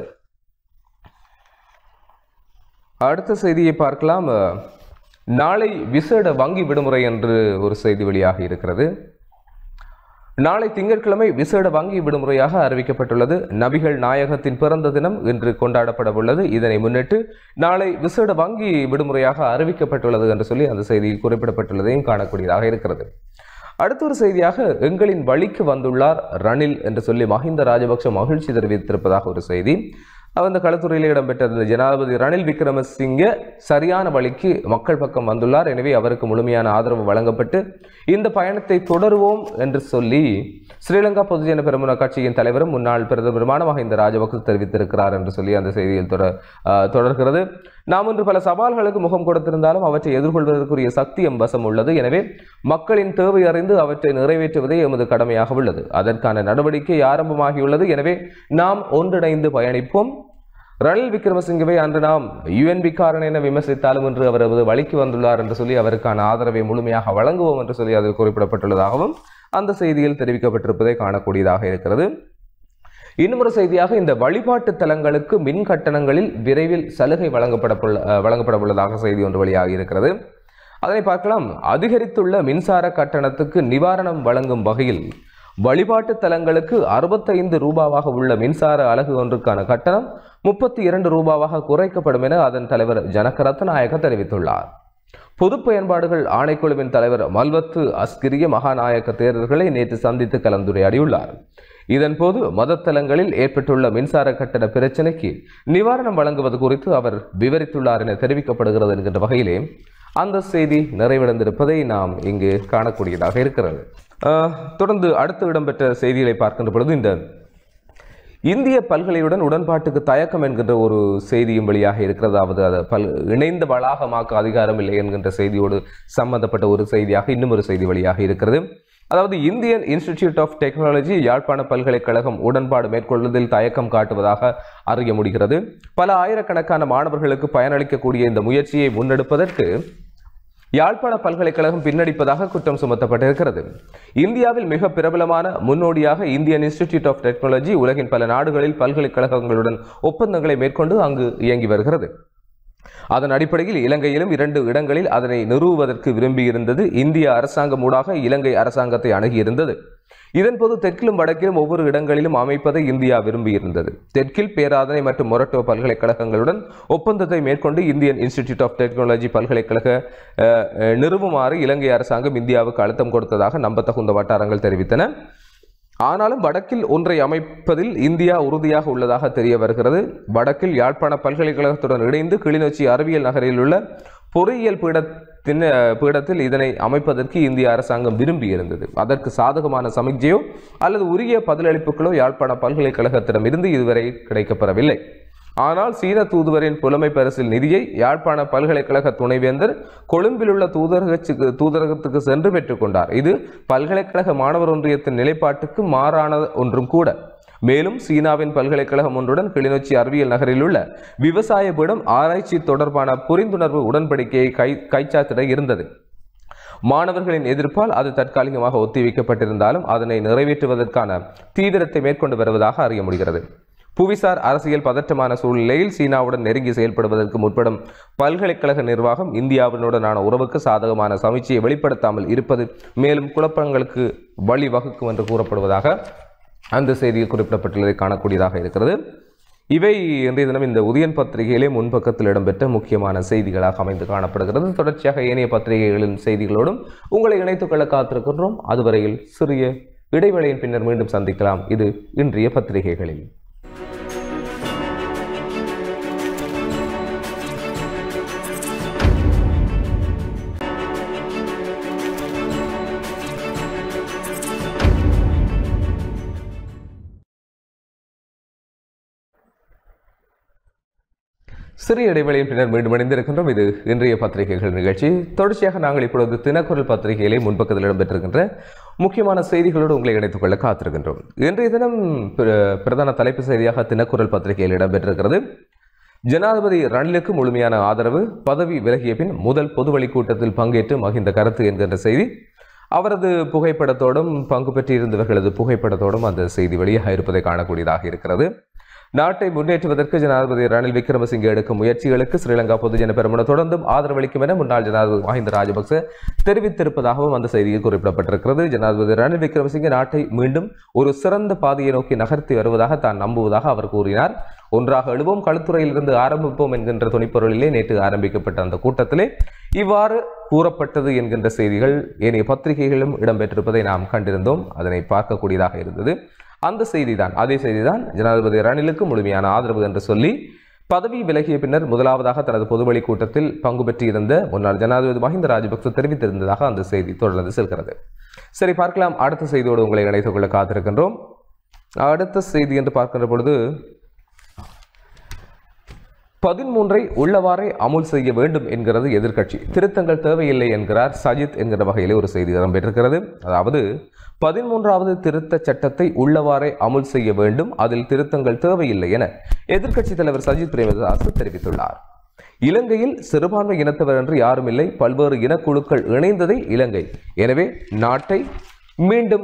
அடுத்த செய்தியை பார்க்கலாம் அஹ், நாளை விசேட வங்கி விடுமுறை என்று ஒரு செய்தி வெளியாக இருக்கிறது நாளை திங்கட்கிழமை விசேட வங்கி விடுமுறையாக அறிவிக்கப்பட்டுள்ளது நபிகள் நாயகத்தின் பிறந்த தினம் இன்று கொண்டாடப்பட உள்ளது இதனை முன்னிட்டு நாளை விசேட வங்கி விடுமுறையாக அறிவிக்கப்பட்டுள்ளது என்று சொல்லி அந்த செய்தியில் குறிப்பிடப்பட்டுள்ளதையும் காணக்கூடியதாக இருக்கிறது அடுத்த ஒரு செய்தியாக எங்களின் வழிக்கு வந்துள்ளார் ரணில் என்று சொல்லி மஹிந்த ராஜபக்ஷ மகிழ்ச்சி தெரிவித்திருப்பதாக ஒரு செய்தி அந்த களத்துறையில் இடம்பெற்ற இந்த ஜனாதிபதி ரணில் விக்ரமசிங்க சரியான வழிக்கு மக்கள் பக்கம் வந்துள்ளார் எனவே அவருக்கு முழுமையான ஆதரவு வழங்கப்பட்டு இந்த பயணத்தை தொடருவோம் என்று சொல்லி ஸ்ரீலங்கா பொதுஜன பெருமுன கட்சியின் தலைவரும் முன்னாள் பிரதமருமான மஹிந்த ராஜபக்ச தெரிவித்திருக்கிறார் என்று சொல்லி அந்த செய்தியில் தொட ஆஹ் தொடர்கிறது நாம் இன்று பல சவால்களுக்கு முகம் கொடுத்திருந்தாலும் அவற்றை எதிர்கொள்வதற்குரிய சக்தி எம் வசம் உள்ளது எனவே மக்களின் தேவை அறிந்து அவற்றை நிறைவேற்றுவதே எமது கடமையாக உள்ளது அதற்கான நடவடிக்கை ஆரம்பமாகியுள்ளது எனவே நாம் ஒன்றிணைந்து பயணிப்போம் ரணில் விக்ரமசிங்கவை அன்று நாம் யுஎன்பி காரன் என விமர்சித்தாலும் என்று அவரது வழிக்கு வந்துள்ளார் என்று சொல்லி அவருக்கான ஆதரவை முழுமையாக வழங்குவோம் என்று சொல்லி அதில் குறிப்பிடப்பட்டுள்ளதாகவும் அந்த செய்தியில் தெரிவிக்கப்பட்டிருப்பதை காணக்கூடியதாக இருக்கிறது இன்னும் செய்தியாக இந்த வழிபாட்டு தலங்களுக்கு மின் கட்டணங்களில் விரைவில் சலுகை வழங்கப்பட வழங்கப்பட உள்ளதாக செய்தி ஒன்று வெளியாகி இருக்கிறது அதனை பார்க்கலாம் அதிகரித்துள்ள மின்சார கட்டணத்துக்கு நிவாரணம் வழங்கும் வகையில் வழிபாட்டு தலங்களுக்கு அறுபத்தைந்து ரூபாவாக உள்ள மின்சார அலகு ஒன்றுக்கான கட்டணம் முப்பத்தி இரண்டு ரூபாவாக குறைக்கப்படும் என அதன் தலைவர் ஜனக ரத்நாயக தெரிவித்துள்ளார் பொது பயன்பாடுகள் ஆணைக்குழுவின் தலைவர் மல்வத்து அஸ்கிரிய மகாநாயக்க தேரர்களை நேற்று சந்தித்து கலந்துரையாடியுள்ளார் இதன்போது மதத்தலங்களில் ஏற்பட்டுள்ள மின்சார கட்டண பிரச்சினைக்கு நிவாரணம் வழங்குவது குறித்து அவர் விவரித்துள்ளார் என தெரிவிக்கப்படுகிறது என்கின்ற வகையிலே அந்த செய்தி நிறைவடைந்திருப்பதை நாம் இங்கு காணக்கூடியதாக இருக்கிறது ஆஹ், தொடர்ந்து அடுத்து இடம்பெற்ற செய்திகளை பார்க்கின்ற பொழுது இந்த இந்திய பல்கலையுடன் உடன்பாட்டுக்கு தயக்கம் என்கின்ற ஒரு செய்தியும் வெளியாக இருக்கிறது அதாவது அது பல் இணைந்த வளாகமாக்க அதிகாரம் இல்லை என்கின்ற செய்தியோடு சம்பந்தப்பட்ட ஒரு செய்தியாக இன்னும் ஒரு செய்தி வெளியாக இருக்கிறது அதாவது இந்தியன் இன்ஸ்டிடியூட் ஆஃப் டெக்னாலஜி யாழ்ப்பாண பல்கலைக்கழகம் உடன்பாடு மேற்கொள்வதில் தயக்கம் காட்டுவதாக அறிய முடிகிறது பல ஆயிரக்கணக்கான மாணவர்களுக்கு பயனளிக்கக்கூடிய இந்த முயற்சியை முன்னெடுப்பதற்கு யாழ்ப்பாண பல்கலைக்கழகம் பின்னடிப்பதாக குற்றம் சுமத்தப்பட்டிருக்கிறது இந்தியாவில் மிக பிரபலமான முன்னோடியாக இந்தியன் இன்ஸ்டிடியூட் ஆஃப் டெக்னாலஜி உலகின் பல நாடுகளில் பல்கலைக்கழகங்களுடன் ஒப்பந்தங்களை மேற்கொண்டு அங்கு இயங்கி வருகிறது அதன் அடிப்படையில் இலங்கையிலும் இரண்டு இடங்களில் அதனை நிறுவுவதற்கு விரும்பியிருந்தது இந்திய அரசாங்கம் ஊடாக இலங்கை அரசாங்கத்தை அணுகியிருந்தது இதன்போது தெற்கிலும் வடக்கிலும் ஒவ்வொரு இடங்களிலும் அமைப்பதை இந்தியா விரும்பியிருந்தது தெற்கில் பேராதனை மற்றும் மொரட்டோ பல்கலைக்கழகங்களுடன் ஒப்பந்தத்தை மேற்கொண்டு இந்தியன் இன்ஸ்டிடியூட் ஆஃப் டெக்னாலஜி பல்கலைக்கழக அஹ், அஹ், நிறுவுமாறு இலங்கை அரசாங்கம் இந்தியாவுக்கு அழுத்தம் கொடுத்ததாக நம்பத்தகுந்த வட்டாரங்கள் தெரிவித்தன ஆனாலும் வடக்கில் ஒன்றை அமைப்பதில் இந்தியா உறுதியாக உள்ளதாக தெரிய வருகிறது வடக்கில் யாழ்ப்பாண பல்கலைக்கழகத்துடன் இணைந்து கிளிநொச்சி அறிவியல் நகரில் உள்ள பொறியியல் பீடத்தின் அஹ், பீடத்தில் இதனை அமைப்பதற்கு இந்திய அரசாங்கம் விரும்பியிருந்தது அதற்கு சாதகமான சமிக்ஞையோ அல்லது உரிய பதிலளிப்புகளோ யாழ்ப்பாண பல்கலைக்கழகத்திடமிருந்து இதுவரை கிடைக்கப்பெறவில்லை ஆனால் சீன தூதுவரின் புலமை பரிசில் நிதியை யாழ்ப்பாண பல்கலைக்கழக துணைவேந்தர் கொழும்பில் உள்ள தூதரகத்துக்கு தூதரகத்துக்கு சென்று பெற்றுக்கொண்டார் இது பல்கலைக்கழக மாணவர் ஒன்றியத்தின் நிலைப்பாட்டுக்கு மாறான ஒன்றும் கூட மேலும் சீனாவின் பல்கலைக்கழகம் ஒன்றுடன் கிளிநொச்சி அறிவியல் நகரில் உள்ள விவசாய பீடம் ஆராய்ச்சி தொடர்பான புரிந்துணர்வு உடன்படிக்கையை கை கைச்சாத்திட இருந்தது மாணவர்களின் எதிர்ப்பால் அது தற்காலிகமாக ஒத்திவைக்கப்பட்டிருந்தாலும் அதனை நிறைவேற்றுவதற்கான தீவிரத்தை மேற்கொண்டு வருவதாக அறிய முடிகிறது புவிசார் அரசியல் பதற்றமான சூழ்நிலையில் சீனாவுடன் நெருங்கி செயல்படுவதற்கு முற்படும் பல்கலைக்கழக நிர்வாகம் இந்தியாவினுடனான உறவுக்கு சாதகமான சமீட்சையை வெளிப்படுத்தாமல் இருப்பது மேலும் குழப்பங்களுக்கு வழிவகுக்கும் என்று கூறப்படுவதாக அந்த செய்தியில் குறிப்பிடப்பட்டுள்ளதை காணக்கூடியதாக இருக்கிறது இவை இன்றைய தினம் இந்த உதயன் பத்திரிகையிலே முன்பக்கத்தில் இடம்பெற்ற முக்கியமான செய்திகளாக அமைந்து காணப்படுகிறது தொடர்ச்சியாக ஏனைய பத்திரிகைகளின் செய்திகளோடும் உங்களை இணைத்துக் கொள்ள காத்திருக்கின்றோம் அதுவரையில் சிறிய இடைவேளையின் பின்னர் மீண்டும் சந்திக்கலாம் இது இன்றைய பத்திரிகைகளில் சிறிய இடைவெளியின் பின்னர் மீண்டும் இணைந்திருக்கின்றோம் இது இன்றைய பத்திரிகைகள் நிகழ்ச்சி தொடர்ச்சியாக நாங்கள் இப்பொழுது தினக்குரல் பத்திரிகையிலே முன்பக்கத்தில் இடம்பெற்றிருக்கின்ற முக்கியமான செய்திகளோடு உங்களை இணைத்துக் கொள்ள காத்திருக்கின்றோம் இன்றைய தினம் பிர- பிரதான தலைப்பு செய்தியாக தினக்குரல் பத்திரிகையில் இடம்பெற்றிருக்கிறது ஜனாதிபதி ரணிலுக்கு முழுமையான ஆதரவு பதவி விலகிய பின் முதல் பொதுவழி கூட்டத்தில் பங்கேற்று மகிந்த கருத்து என்கின்ற செய்தி அவரது புகைப்படத்தோடும் பங்கு பெற்றிருந்தவர்களது புகைப்படத்தோடும் அந்த செய்தி வெளியாக இருப்பதை காணக்கூடியதாக இருக்கிறது நாட்டை முன்னேற்றுவதற்கு ஜனாதிபதி ரணில் விக்ரமசிங்கே எடுக்கும் முயற்சிகளுக்கு ஸ்ரீலங்கா பொதுஜன பெருமன தொடர்ந்தும் ஆதரவளிக்கும் என முன்னாள் ஜனாதிபதி மஹிந்த ராஜபக்ச தெரிவித்திருப்பதாகவும் அந்த செய்தியில் குறிப்பிடப்பட்டிருக்கிறது ஜனாதிபதி ரணில் விக்ரமசிங்கே நாட்டை மீண்டும் ஒரு சிறந்த பாதையை நோக்கி நகர்த்தி வருவதாக தான் நம்புவதாக அவர் கூறினார் ஒன்றாக எழுவோம் களுத்துறையிலிருந்து ஆரம்பிப்போம் என்கின்ற துணிப்பொருளிலே நேற்று ஆரம்பிக்கப்பட்ட அந்த கூட்டத்திலே இவ்வாறு கூறப்பட்டது என்கின்ற செய்திகள் ஏனைய பத்திரிகைகளிலும் இடம்பெற்றிருப்பதை நாம் கண்டிருந்தோம் அதனை பார்க்கக்கூடியதாக இருந்தது அந்த செய்திதான் அதே செய்திதான் ஜனாதிபதி ரணிலுக்கு முழுமையான ஆதரவு என்று சொல்லி பதவி விலகிய பின்னர் முதலாவதாக தனது பொதுவழி கூட்டத்தில் பங்கு பெற்றிருந்த முன்னாள் ஜனாதிபதி மஹிந்த ராஜபக்ச தெரிவித்திருந்ததாக அந்த செய்தி தொடர்ந்து செல்கிறது சரி பார்க்கலாம் அடுத்த செய்தியோடு உங்களை இணைத்துக் கொள்ள காத்திருக்கின்றோம் அடுத்த செய்தி என்று பார்க்கின்ற பொழுது பதிமூன்றை உள்ளவாறே அமுல் செய்ய வேண்டும் என்கிறது எதிர்க்கட்சி திருத்தங்கள் தேவையில்லை என்கிறார் சஜித் என்கிற வகையிலே ஒரு செய்தி இடம்பெற்றிருக்கிறது அதாவது பதிமூன்றாவது திருத்த சட்டத்தை உள்ளவாறே அமுல் செய்ய வேண்டும் அதில் திருத்தங்கள் தேவையில்லை என எதிர்க்கட்சித் தலைவர் சஜித் பிரேமதாஸ் தெரிவித்துள்ளார் இலங்கையில் சிறுபான்மை இனத்தவர் என்று யாரும் இல்லை பல்வேறு இனக்குழுக்கள் இணைந்ததை இலங்கை எனவே நாட்டை மீண்டும்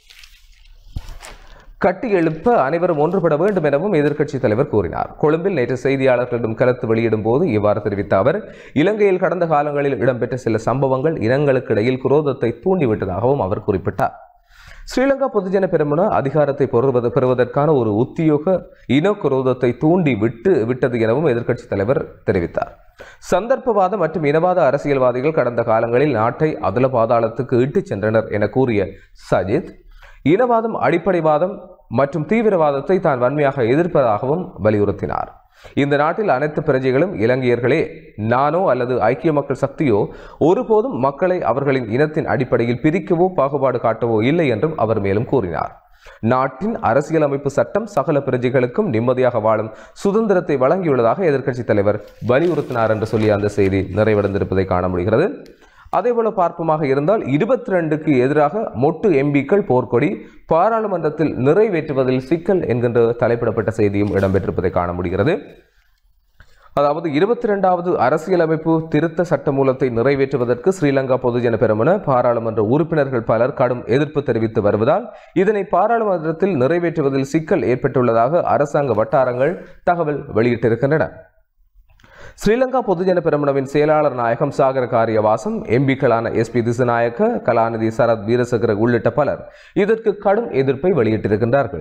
கட்டி எழுப்ப அனைவரும் ஒன்றுபட வேண்டும் எனவும் எதிர்க்கட்சித் தலைவர் கூறினார் கொழும்பில் நேற்று செய்தியாளர்களிடம் கருத்து வெளியிடும் போது இவ்வாறு தெரிவித்த அவர் இலங்கையில் கடந்த காலங்களில் இடம்பெற்ற சில சம்பவங்கள் இனங்களுக்கு இடையில் குரோதத்தை தூண்டிவிட்டதாகவும் அவர் குறிப்பிட்டார் ஸ்ரீலங்கா பொதுஜன பெருமன அதிகாரத்தை பெறுவது பெறுவதற்கான ஒரு உத்தியோக இனக்குரோதத்தை தூண்டி விட்டு விட்டது எனவும் எதிர்க்கட்சித் தலைவர் தெரிவித்தார் சந்தர்ப்பவாத மற்றும் இனவாத அரசியல்வாதிகள் கடந்த காலங்களில் நாட்டை அதல பாதாளத்துக்கு இட்டுச் சென்றனர் என கூறிய சஜித் இனவாதம் அடிப்படைவாதம் மற்றும் தீவிரவாதத்தை தான் வன்மையாக எதிர்ப்பதாகவும் வலியுறுத்தினார் இந்த நாட்டில் அனைத்து பிரஜைகளும் இலங்கையர்களே நானோ அல்லது ஐக்கிய மக்கள் சக்தியோ ஒருபோதும் மக்களை அவர்களின் இனத்தின் அடிப்படையில் பிரிக்கவோ பாகுபாடு காட்டவோ இல்லை என்றும் அவர் மேலும் கூறினார் நாட்டின் அரசியலமைப்பு சட்டம் சகல பிரஜைகளுக்கும் நிம்மதியாக வாழும் சுதந்திரத்தை வழங்கியுள்ளதாக எதிர்க்கட்சித் தலைவர் வலியுறுத்தினார் என்று சொல்லி அந்த செய்தி நிறைவடைந்திருப்பதை காண முடிகிறது அதேபோல பார்ப்பமாக இருந்தால் இருபத்தி ரெண்டுக்கு எதிராக மொட்டு எம்பிக்கள் போர்க்கொடி பாராளுமன்றத்தில் நிறைவேற்றுவதில் சிக்கல் என்கின்ற தலைப்பிடப்பட்ட செய்தியும் இடம்பெற்றிருப்பதை காண முடிகிறது அதாவது இருபத்தி ரெண்டாவது அரசியலமைப்பு திருத்த சட்டமூலத்தை நிறைவேற்றுவதற்கு ஸ்ரீலங்கா பொதுஜன பெருமன பாராளுமன்ற உறுப்பினர்கள் பலர் கடும் எதிர்ப்பு தெரிவித்து வருவதால் இதனை பாராளுமன்றத்தில் நிறைவேற்றுவதில் சிக்கல் ஏற்பட்டுள்ளதாக அரசாங்க வட்டாரங்கள் தகவல் வெளியிட்டிருக்கின்றன ஸ்ரீலங்கா பொதுஜன பெரமுனவின் செயலாளர் நாயகம் சாகர காரியவாசம் எம்பிக்களான எஸ் பி திசுநாயக்க கலாநிதி சரத் வீரசகர உள்ளிட்ட பலர் இதற்கு கடும் எதிர்ப்பை வெளியிட்டிருக்கின்றார்கள்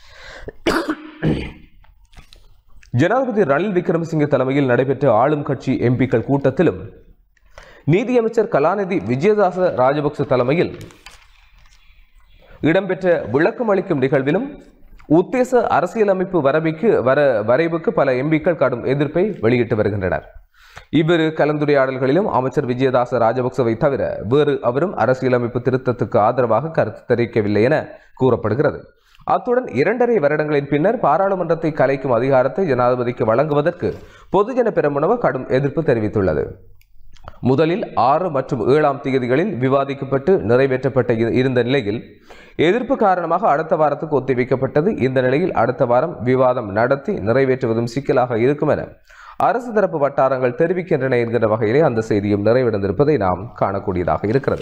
ஜனாதிபதி ரணில் விக்ரமசிங்கே தலைமையில் நடைபெற்ற ஆளும் கட்சி எம்பிக்கள் கூட்டத்திலும் நீதியமைச்சர் கலாநிதி விஜயதாச ராஜபக்ச தலைமையில் இடம்பெற்ற விளக்கம் அளிக்கும் நிகழ்விலும் உத்தேச அரசியலமைப்பு வரவிற்கு வர வரைவுக்கு பல எம்பிக்கள் கடும் எதிர்ப்பை வெளியிட்டு வருகின்றனர் இவ்விரு கலந்துரையாடல்களிலும் அமைச்சர் விஜயதாச ராஜபக்சவை தவிர வேறு அவரும் அரசியலமைப்பு திருத்தத்துக்கு ஆதரவாக கருத்து தெரிவிக்கவில்லை என கூறப்படுகிறது அத்துடன் இரண்டரை வருடங்களின் பின்னர் பாராளுமன்றத்தை கலைக்கும் அதிகாரத்தை ஜனாதிபதிக்கு வழங்குவதற்கு பொதுஜன பெரமுனவு கடும் எதிர்ப்பு தெரிவித்துள்ளது முதலில் ஆறு மற்றும் ஏழாம் தேதிகளில் விவாதிக்கப்பட்டு நிறைவேற்றப்பட்ட இரு- இருந்த நிலையில் எதிர்ப்பு காரணமாக அடுத்த வாரத்துக்கு ஒத்திவைக்கப்பட்டது இந்த நிலையில் அடுத்த வாரம் விவாதம் நடத்தி நிறைவேற்றுவதும் சிக்கலாக இருக்கும் என அரசு தரப்பு வட்டாரங்கள் தெரிவிக்கின்றன என்கிற வகையிலே அந்த செய்தியும் நிறைவடைந்திருப்பதை நாம் காணக்கூடியதாக இருக்கிறது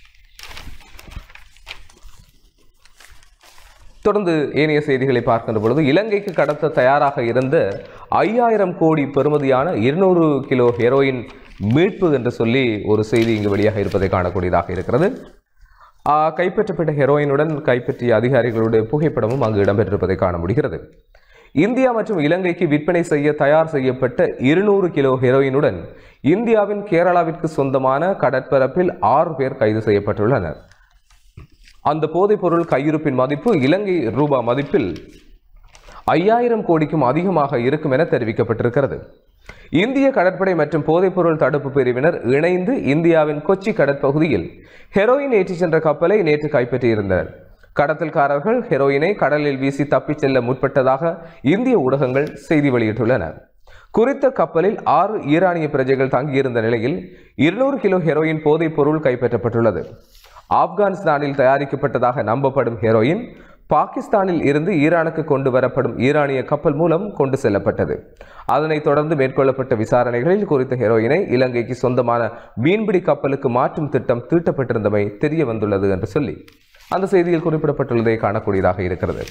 தொடர்ந்து ஏனைய செய்திகளை பார்க்கின்ற பொழுது இலங்கைக்கு கடத்த தயாராக இருந்த ஐயாயிரம் கோடி பெறுமதியான இருநூறு கிலோ ஹெரோயின் மீட்பு என்று சொல்லி ஒரு செய்தி இங்கு வெளியாக இருப்பதை காணக்கூடியதாக இருக்கிறது ஆ, கைப்பற்றப்பட்ட ஹெரோயினுடன் கைப்பற்றிய அதிகாரிகளுடைய புகைப்படமும் அங்கு இடம்பெற்றிருப்பதை காண முடிகிறது இந்தியா மற்றும் இலங்கைக்கு விற்பனை செய்ய தயார் செய்யப்பட்ட இருநூறு கிலோ ஹெரோயினுடன் இந்தியாவின் கேரளாவிற்கு சொந்தமான கடற்பரப்பில் ஆறு பேர் கைது செய்யப்பட்டுள்ளனர் அந்த போதைப்பொருள் கையிருப்பின் மதிப்பு இலங்கை ரூபா மதிப்பில் ஐயாயிரம் கோடிக்கும் அதிகமாக இருக்கும் என தெரிவிக்கப்பட்டிருக்கிறது இந்திய கடற்படை மற்றும் போதைப்பொருள் தடுப்பு பிரிவினர் இணைந்து இந்தியாவின் கொச்சி கடற்பகுதியில் ஹெரோயின் ஏற்றிச் சென்ற கப்பலை நேற்று கைப்பற்றியிருந்தனர் கடத்தல்காரர்கள் ஹெரோயினை கடலில் வீசி தப்பிச் செல்ல முற்பட்டதாக இந்திய ஊடகங்கள் செய்தி வெளியிட்டுள்ளன குறித்த கப்பலில் ஆறு ஈரானிய பிரஜைகள் தங்கியிருந்த நிலையில் இருநூறு கிலோ ஹெரோயின் போதைப் பொருள் கைப்பற்றப்பட்டுள்ளது ஆப்கானிஸ்தானில் தயாரிக்கப்பட்டதாக நம்பப்படும் ஹெரோயின் பாகிஸ்தானில் இருந்து ஈரானுக்கு கொண்டு வரப்படும் ஈரானிய கப்பல் மூலம் கொண்டு செல்லப்பட்டது அதனைத் தொடர்ந்து மேற்கொள்ளப்பட்ட விசாரணைகளில் குறித்த ஹெரோயினை இலங்கைக்கு சொந்தமான மீன்பிடி கப்பலுக்கு மாற்றும் திட்டம் தீட்டப்பட்டிருந்தமை தெரிய வந்துள்ளது என்று சொல்லி அந்த செய்தியில் குறிப்பிடப்பட்டுள்ளதை காணக்கூடியதாக இருக்கிறது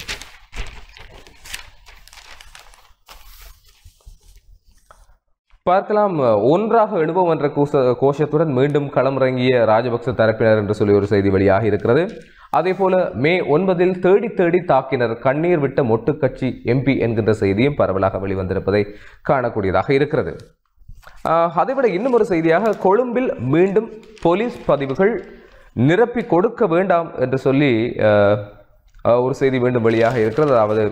பார்க்கலாம் ஒன்றாக எழுவோம் என்ற கூச கோஷத்துடன் மீண்டும் களமிறங்கிய ராஜபக்ச தரப்பினர் என்று சொல்லி ஒரு செய்தி வெளியாக இருக்கிறது அதே போல மே ஒன்பதில் தேடி தேடி தாக்கினர் கண்ணீர் விட்ட மொட்டு கட்சி எம்பி என்கின்ற செய்தியும் பரவலாக வெளிவந்திருப்பதை காணக்கூடியதாக இருக்கிறது ஆஹ், அதைவிட இன்னும் ஒரு செய்தியாக கொழும்பில் மீண்டும் போலீஸ் பதிவுகள் நிரப்பி கொடுக்க வேண்டாம் என்று சொல்லி ஆஹ், ஆஹ், ஒரு செய்தி மீண்டும் வெளியாக இருக்கிறது அதாவது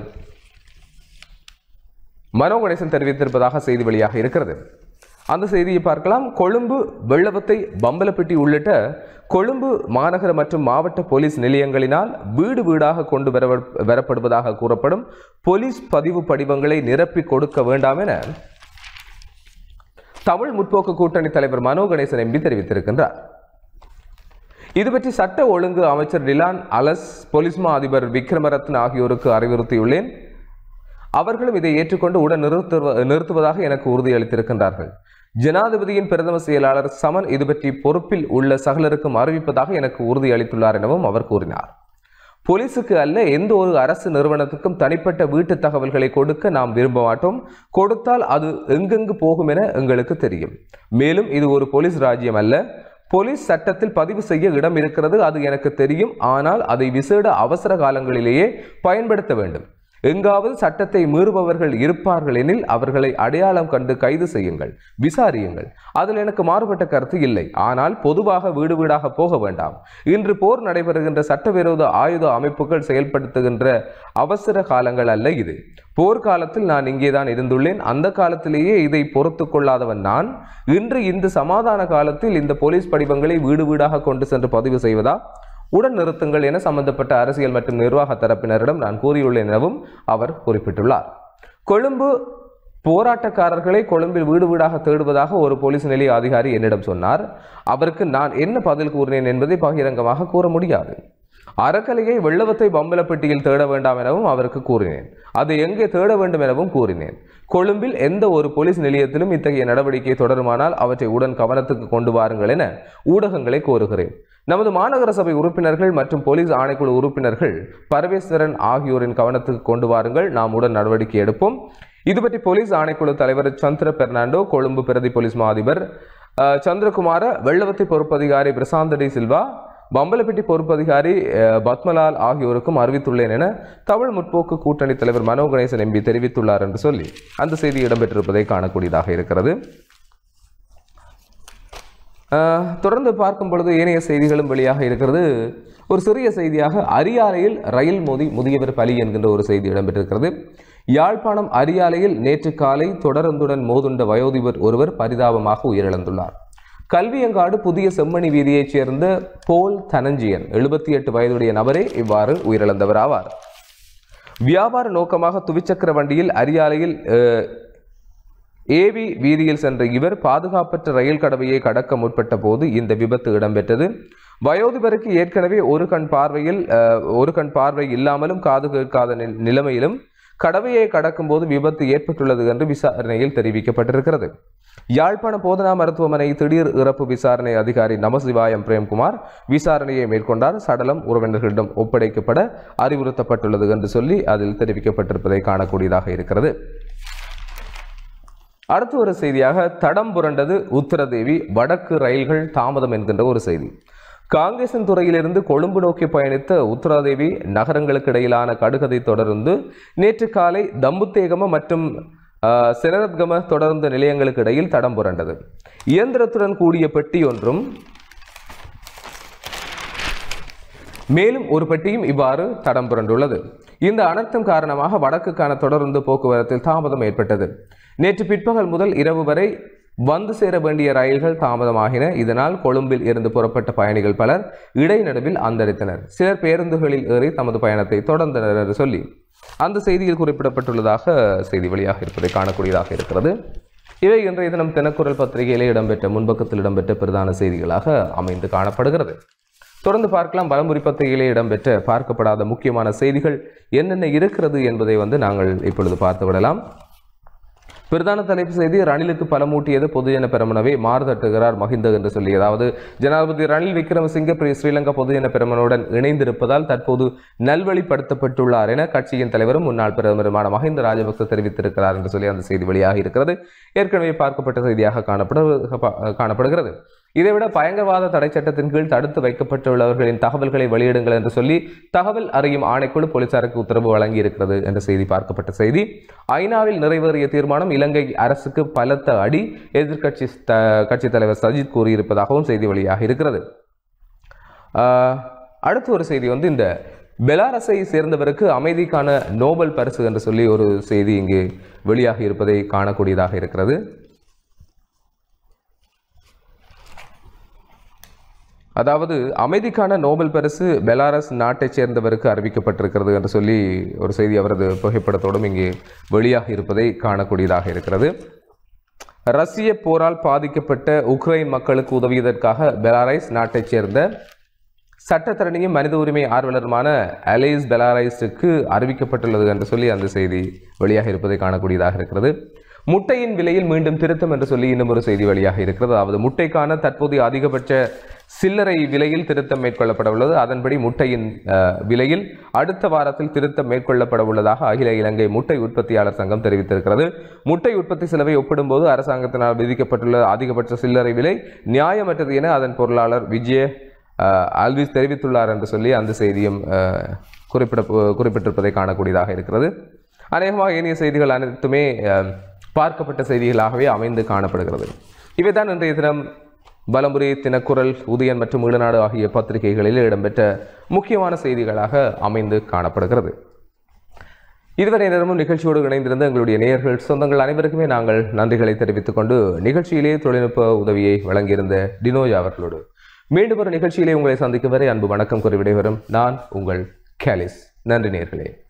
மனோ கணேசன் தெரிவித்திருப்பதாக செய்தி வெளியாக இருக்கிறது அந்த செய்தியை பார்க்கலாம் கொழும்பு வெள்ளவத்தை பம்பலப்பட்டி உள்ளிட்ட கொழும்பு மாநகர மற்றும் மாவட்ட போலீஸ் நிலையங்களினால் வீடு வீடாக கொண்டு வர வரப்படுவதாக கூறப்படும் போலீஸ் பதிவு படிவங்களை நிரப்பி கொடுக்க வேண்டாம் என தமிழ் முற்போக்கு கூட்டணி தலைவர் மனோ கணேசன் எம்பி தெரிவித்திருக்கின்றார் இது பற்றி சட்ட ஒழுங்கு அமைச்சர் டிலான் அலஸ் பொலிஸ்மா அதிபர் விக்ரமரத்ன ஆகியோருக்கு அறிவுறுத்தியுள்ளேன் அவர்களும் இதை ஏற்றுக்கொண்டு உடன் நிறுத்துவ நிறுத்துவதாக எனக்கு உறுதியளித்திருக்கின்றார்கள் ஜனாதிபதியின் பிரதம செயலாளர் சமன் இது பற்றி பொறுப்பில் உள்ள சகலருக்கும் அறிவிப்பதாக எனக்கு உறுதியளித்துள்ளார் எனவும் அவர் கூறினார் போலீசுக்கு அல்ல எந்த ஒரு அரசு நிறுவனத்துக்கும் தனிப்பட்ட வீட்டு தகவல்களை கொடுக்க நாம் விரும்ப மாட்டோம் கொடுத்தால் அது எங்கெங்கு போகும் என எங்களுக்கு தெரியும் மேலும் இது ஒரு போலீஸ் ராஜ்யம் அல்ல போலீஸ் சட்டத்தில் பதிவு செய்ய இடம் இருக்கிறது அது எனக்கு தெரியும் ஆனால் அதை விசேட அவசர காலங்களிலேயே பயன்படுத்த வேண்டும் எங்காவது சட்டத்தை மீறுபவர்கள் இருப்பார்கள் எனில் அவர்களை அடையாளம் கண்டு கைது செய்யுங்கள் விசாரியுங்கள் அதில் எனக்கு மாறுபட்ட கருத்து இல்லை ஆனால் பொதுவாக வீடு வீடாக போக வேண்டாம் இன்று போர் நடைபெறுகின்ற சட்டவிரோத ஆயுத அமைப்புகள் செயல்படுத்துகின்ற அவசர காலங்கள் அல்ல இது போர்க்காலத்தில் நான் இங்கேதான் இருந்துள்ளேன் அந்த காலத்திலேயே இதை பொறுத்து கொள்ளாதவன் நான் இன்று இந்த சமாதான காலத்தில் இந்த போலீஸ் படிவங்களை வீடு வீடாக கொண்டு சென்று பதிவு செய்வதா உடன் நிறுத்துங்கள் என சம்பந்தப்பட்ட அரசியல் மற்றும் நிர்வாக தரப்பினரிடம் நான் கூறியுள்ளேன் எனவும் அவர் குறிப்பிட்டுள்ளார் கொழும்பு போராட்டக்காரர்களை கொழும்பில் வீடு வீடாக தேடுவதாக ஒரு போலீஸ் நிலைய அதிகாரி என்னிடம் சொன்னார் அவருக்கு நான் என்ன பதில் கூறினேன் என்பதை பகிரங்கமாக கூற முடியாது அறக்கலையை வெள்ளவத்தை பம்பலப்பட்டியில் தேட வேண்டாம் எனவும் அவருக்கு கூறினேன் அதை எங்கே தேட வேண்டும் எனவும் கூறினேன் கொழும்பில் எந்த ஒரு போலீஸ் நிலையத்திலும் இத்தகைய நடவடிக்கை தொடருமானால் அவற்றை உடன் கவனத்துக்கு கொண்டு வாருங்கள் என ஊடகங்களை கோருகிறேன் நமது மாநகர சபை உறுப்பினர்கள் மற்றும் போலீஸ் ஆணைக்குழு உறுப்பினர்கள் பரமேஸ்வரன் ஆகியோரின் கவனத்துக்கு கொண்டு வாருங்கள் நாம் உடன் நடவடிக்கை எடுப்போம் இது பற்றி போலீஸ் ஆணைக்குழு தலைவர் சந்திர பெர்னாண்டோ கொழும்பு பிரதி போலீஸ் மா அதிபர் அஹ், சந்திரகுமார வெள்ளவத்தை பொறுப்பதிகாரி பிரசாந்த் டி சில்வா பம்பலப்பட்டி பொறுப்பதிகாரி அஹ், பத்மலால் ஆகியோருக்கும் அறிவித்துள்ளேன் என தமிழ் முற்போக்கு கூட்டணி தலைவர் மனோ கணேசன் எம்பி தெரிவித்துள்ளார் என்று சொல்லி அந்த செய்தி இடம்பெற்றிருப்பதை காணக்கூடியதாக இருக்கிறது ஆஹ், தொடர்ந்து பார்க்கும் பொழுது ஏனைய செய்திகளும் வெளியாக இருக்கிறது ஒரு சிறிய செய்தியாக அரியாலையில் ரயில் மோதி முதியவர் பலி என்கின்ற ஒரு செய்தி இடம்பெற்றிருக்கிறது யாழ்ப்பாணம் அரியாலையில் நேற்று காலை தொடர்ந்துடன் மோதுண்ட வயோதிபர் ஒருவர் பரிதாபமாக உயிரிழந்துள்ளார் கல்வியங்காடு புதிய செம்மணி வீதியைச் சேர்ந்த போல் தனஞ்சியன் எழுபத்தி எட்டு வயதுடைய நபரே இவ்வாறு உயிரிழந்தவர் ஆவார் வியாபார நோக்கமாக துவிச்சக்கர வண்டியில் அரியாலையில் அஹ், ஏவி வீதியில் சென்ற இவர் பாதுகாப்பற்ற ரயில் கடவையை கடக்க முற்பட்ட போது இந்த விபத்து இடம்பெற்றது வயோதிபருக்கு ஏற்கனவே ஒரு கண் பார்வையில் அஹ், ஒரு கண் பார்வை இல்லாமலும் காது கேட்காத நில- நிலைமையிலும் கடவையை கடக்கும்போது விபத்து ஏற்பட்டுள்ளது என்று விசாரணையில் தெரிவிக்கப்பட்டிருக்கிறது யாழ்ப்பாண போதனா மருத்துவமனை திடீர் இறப்பு விசாரணை அதிகாரி நமசிவாயம் பிரேம்குமார் விசாரணையை மேற்கொண்டார் சடலம் உறவினர்களிடம் ஒப்படைக்கப்பட அறிவுறுத்தப்பட்டுள்ளது என்று சொல்லி அதில் தெரிவிக்கப்பட்டிருப்பதை காணக்கூடியதாக இருக்கிறது அடுத்த ஒரு செய்தியாக தடம் புரண்டது உத்தரதேவி வடக்கு ரயில்கள் தாமதம் என்கின்ற ஒரு செய்தி காங்கேசன் துறையிலிருந்து கொழும்பு நோக்கி பயணித்த உத்தராதேவி நகரங்களுக்கு இடையிலான கடுகதை தொடர்ந்து நேற்று காலை தம்புத்தேகம மற்றும் ஆஹ், செனரத்கம தொடர்ந்த நிலையங்களுக்கு இடையில் தடம் புரண்டது இயந்திரத்துடன் கூடிய பெட்டி ஒன்றும் மேலும் ஒரு பெட்டியும் இவ்வாறு தடம் புரண்டுள்ளது இந்த அனர்த்தம் காரணமாக வடக்குக்கான தொடருந்து போக்குவரத்தில் தாமதம் ஏற்பட்டது நேற்று பிற்பகல் முதல் இரவு வரை வந்து சேர வேண்டிய ரயில்கள் தாமதமாகின இதனால் கொழும்பில் இருந்து புறப்பட்ட பயணிகள் பலர் இடைநடுவில் அந்தரித்தனர் சிலர் பேருந்துகளில் ஏறி தமது பயணத்தை தொடர்ந்தனர் என்று சொல்லி அந்த செய்தியில் குறிப்பிடப்பட்டுள்ளதாக செய்தி வெளியாக இருப்பதை காணக்கூடியதாக இருக்கிறது இவை இன்றைய தினம் தினக்குரல் பத்திரிகையிலே இடம்பெற்ற முன்பக்கத்தில் இடம்பெற்ற பிரதான செய்திகளாக அமைந்து காணப்படுகிறது தொடர்ந்து பார்க்கலாம் பலமுறை பத்திரிகையிலே இடம்பெற்ற பார்க்கப்படாத முக்கியமான செய்திகள் என்னென்ன இருக்கிறது என்பதை வந்து நாங்கள் இப்பொழுது பார்த்து விடலாம் பிரதான தலைப்பு செய்தி ரணிலுக்கு பலமூட்டியது பொதுஜன பெரமுனவை மாறுதட்டுகிறார் மஹிந்த என்று சொல்லி அதாவது ஜனாதிபதி ரணில் விக்ரமசிங்க பிரி- ஸ்ரீலங்கா பொதுஜன பெரமுனுடன் இணைந்திருப்பதால் தற்போது நல்வழிப்படுத்தப்பட்டுள்ளார் என கட்சியின் தலைவரும் முன்னாள் பிரதமருமான மஹிந்த ராஜபக்ச தெரிவித்திருக்கிறார் என்று சொல்லி அந்த செய்தி வெளியாக இருக்கிறது ஏற்கனவே பார்க்கப்பட்ட செய்தியாக காணப்படு காணப்படுகிறது இதைவிட பயங்கரவாத தடை சட்டத்தின் கீழ் தடுத்து வைக்கப்பட்டுள்ளவர்களின் தகவல்களை வெளியிடுங்கள் என்று சொல்லி தகவல் அறியும் ஆணைக்குழு போலீசாருக்கு உத்தரவு வழங்கி இருக்கிறது என்ற செய்தி பார்க்கப்பட்ட செய்தி ஐநாவில் நிறைவேறிய தீர்மானம் இலங்கை அரசுக்கு பலத்த அடி எதிர்க்கட்சி த- கட்சித் தலைவர் சஜித் கூறியிருப்பதாகவும் செய்தி வெளியாக இருக்கிறது ஆஹ், அடுத்த ஒரு செய்தி வந்து இந்த பெலாரஸை சேர்ந்தவருக்கு அமைதிக்கான நோபல் பரிசு என்று சொல்லி ஒரு செய்தி இங்கு வெளியாகி இருப்பதை காணக்கூடியதாக இருக்கிறது அதாவது அமைதிக்கான நோபல் பரிசு பெலாரஸ் நாட்டைச் சேர்ந்தவருக்கு அறிவிக்கப்பட்டிருக்கிறது என்று சொல்லி ஒரு செய்தி அவரது புகைப்படத்தோடும் இங்கே வெளியாக இருப்பதை காணக்கூடியதாக இருக்கிறது ரஷ்ய போரால் பாதிக்கப்பட்ட உக்ரைன் மக்களுக்கு உதவியதற்காக பெலாரஸ் நாட்டைச் சேர்ந்த சட்டத்தரணியும் மனித உரிமை ஆர்வலருமான அலைஸ் பெலாரைஸுக்கு அறிவிக்கப்பட்டுள்ளது என்று சொல்லி அந்த செய்தி வெளியாக இருப்பதை காணக்கூடியதாக இருக்கிறது முட்டையின் விலையில் மீண்டும் திருத்தம் என்று சொல்லி இன்னும் ஒரு செய்தி வெளியாக இருக்கிறது அதாவது முட்டைக்கான தற்போதைய அதிகபட்ச சில்லறை விலையில் திருத்தம் மேற்கொள்ளப்பட உள்ளது அதன்படி முட்டையின் அஹ், விலையில் அடுத்த வாரத்தில் திருத்தம் மேற்கொள்ளப்பட உள்ளதாக அகில இலங்கை முட்டை உற்பத்தியாளர் சங்கம் தெரிவித்திருக்கிறது முட்டை உற்பத்தி செலவை ஒப்பிடும்போது அரசாங்கத்தினால் விதிக்கப்பட்டுள்ள அதிகபட்ச சில்லறை விலை நியாயமற்றது என அதன் பொருளாளர் விஜய அஹ், ஆல்விஸ் தெரிவித்துள்ளார் என்று சொல்லி அந்த செய்தியும் அஹ், குறிப்பிட குறிப்பிட்டிருப்பதை காணக்கூடியதாக இருக்கிறது அநேகமாக ஏனைய செய்திகள் அனைத்துமே அஹ், பார்க்கப்பட்ட செய்திகளாகவே அமைந்து காணப்படுகிறது இவைதான் இன்றைய தினம் பலமுறை தினக்குரல் உதயன் மற்றும் ஈழநாடு ஆகிய பத்திரிகைகளில் இடம்பெற்ற முக்கியமான செய்திகளாக அமைந்து காணப்படுகிறது இதுவரை நேரமும் நிகழ்ச்சியோடு இணைந்திருந்த எங்களுடைய நேயர்கள் சொந்தங்கள் அனைவருக்குமே நாங்கள் நன்றிகளை தெரிவித்துக் கொண்டு நிகழ்ச்சியிலே தொழில்நுட்ப உதவியை வழங்கியிருந்த டினோயா அவர்களோடு மீண்டும் ஒரு நிகழ்ச்சியிலே உங்களை சந்திக்கும் வரை அன்பு வணக்கம் கூறி விடைபெறும் நான் உங்கள் கேலிஸ் நன்றி நேர்களே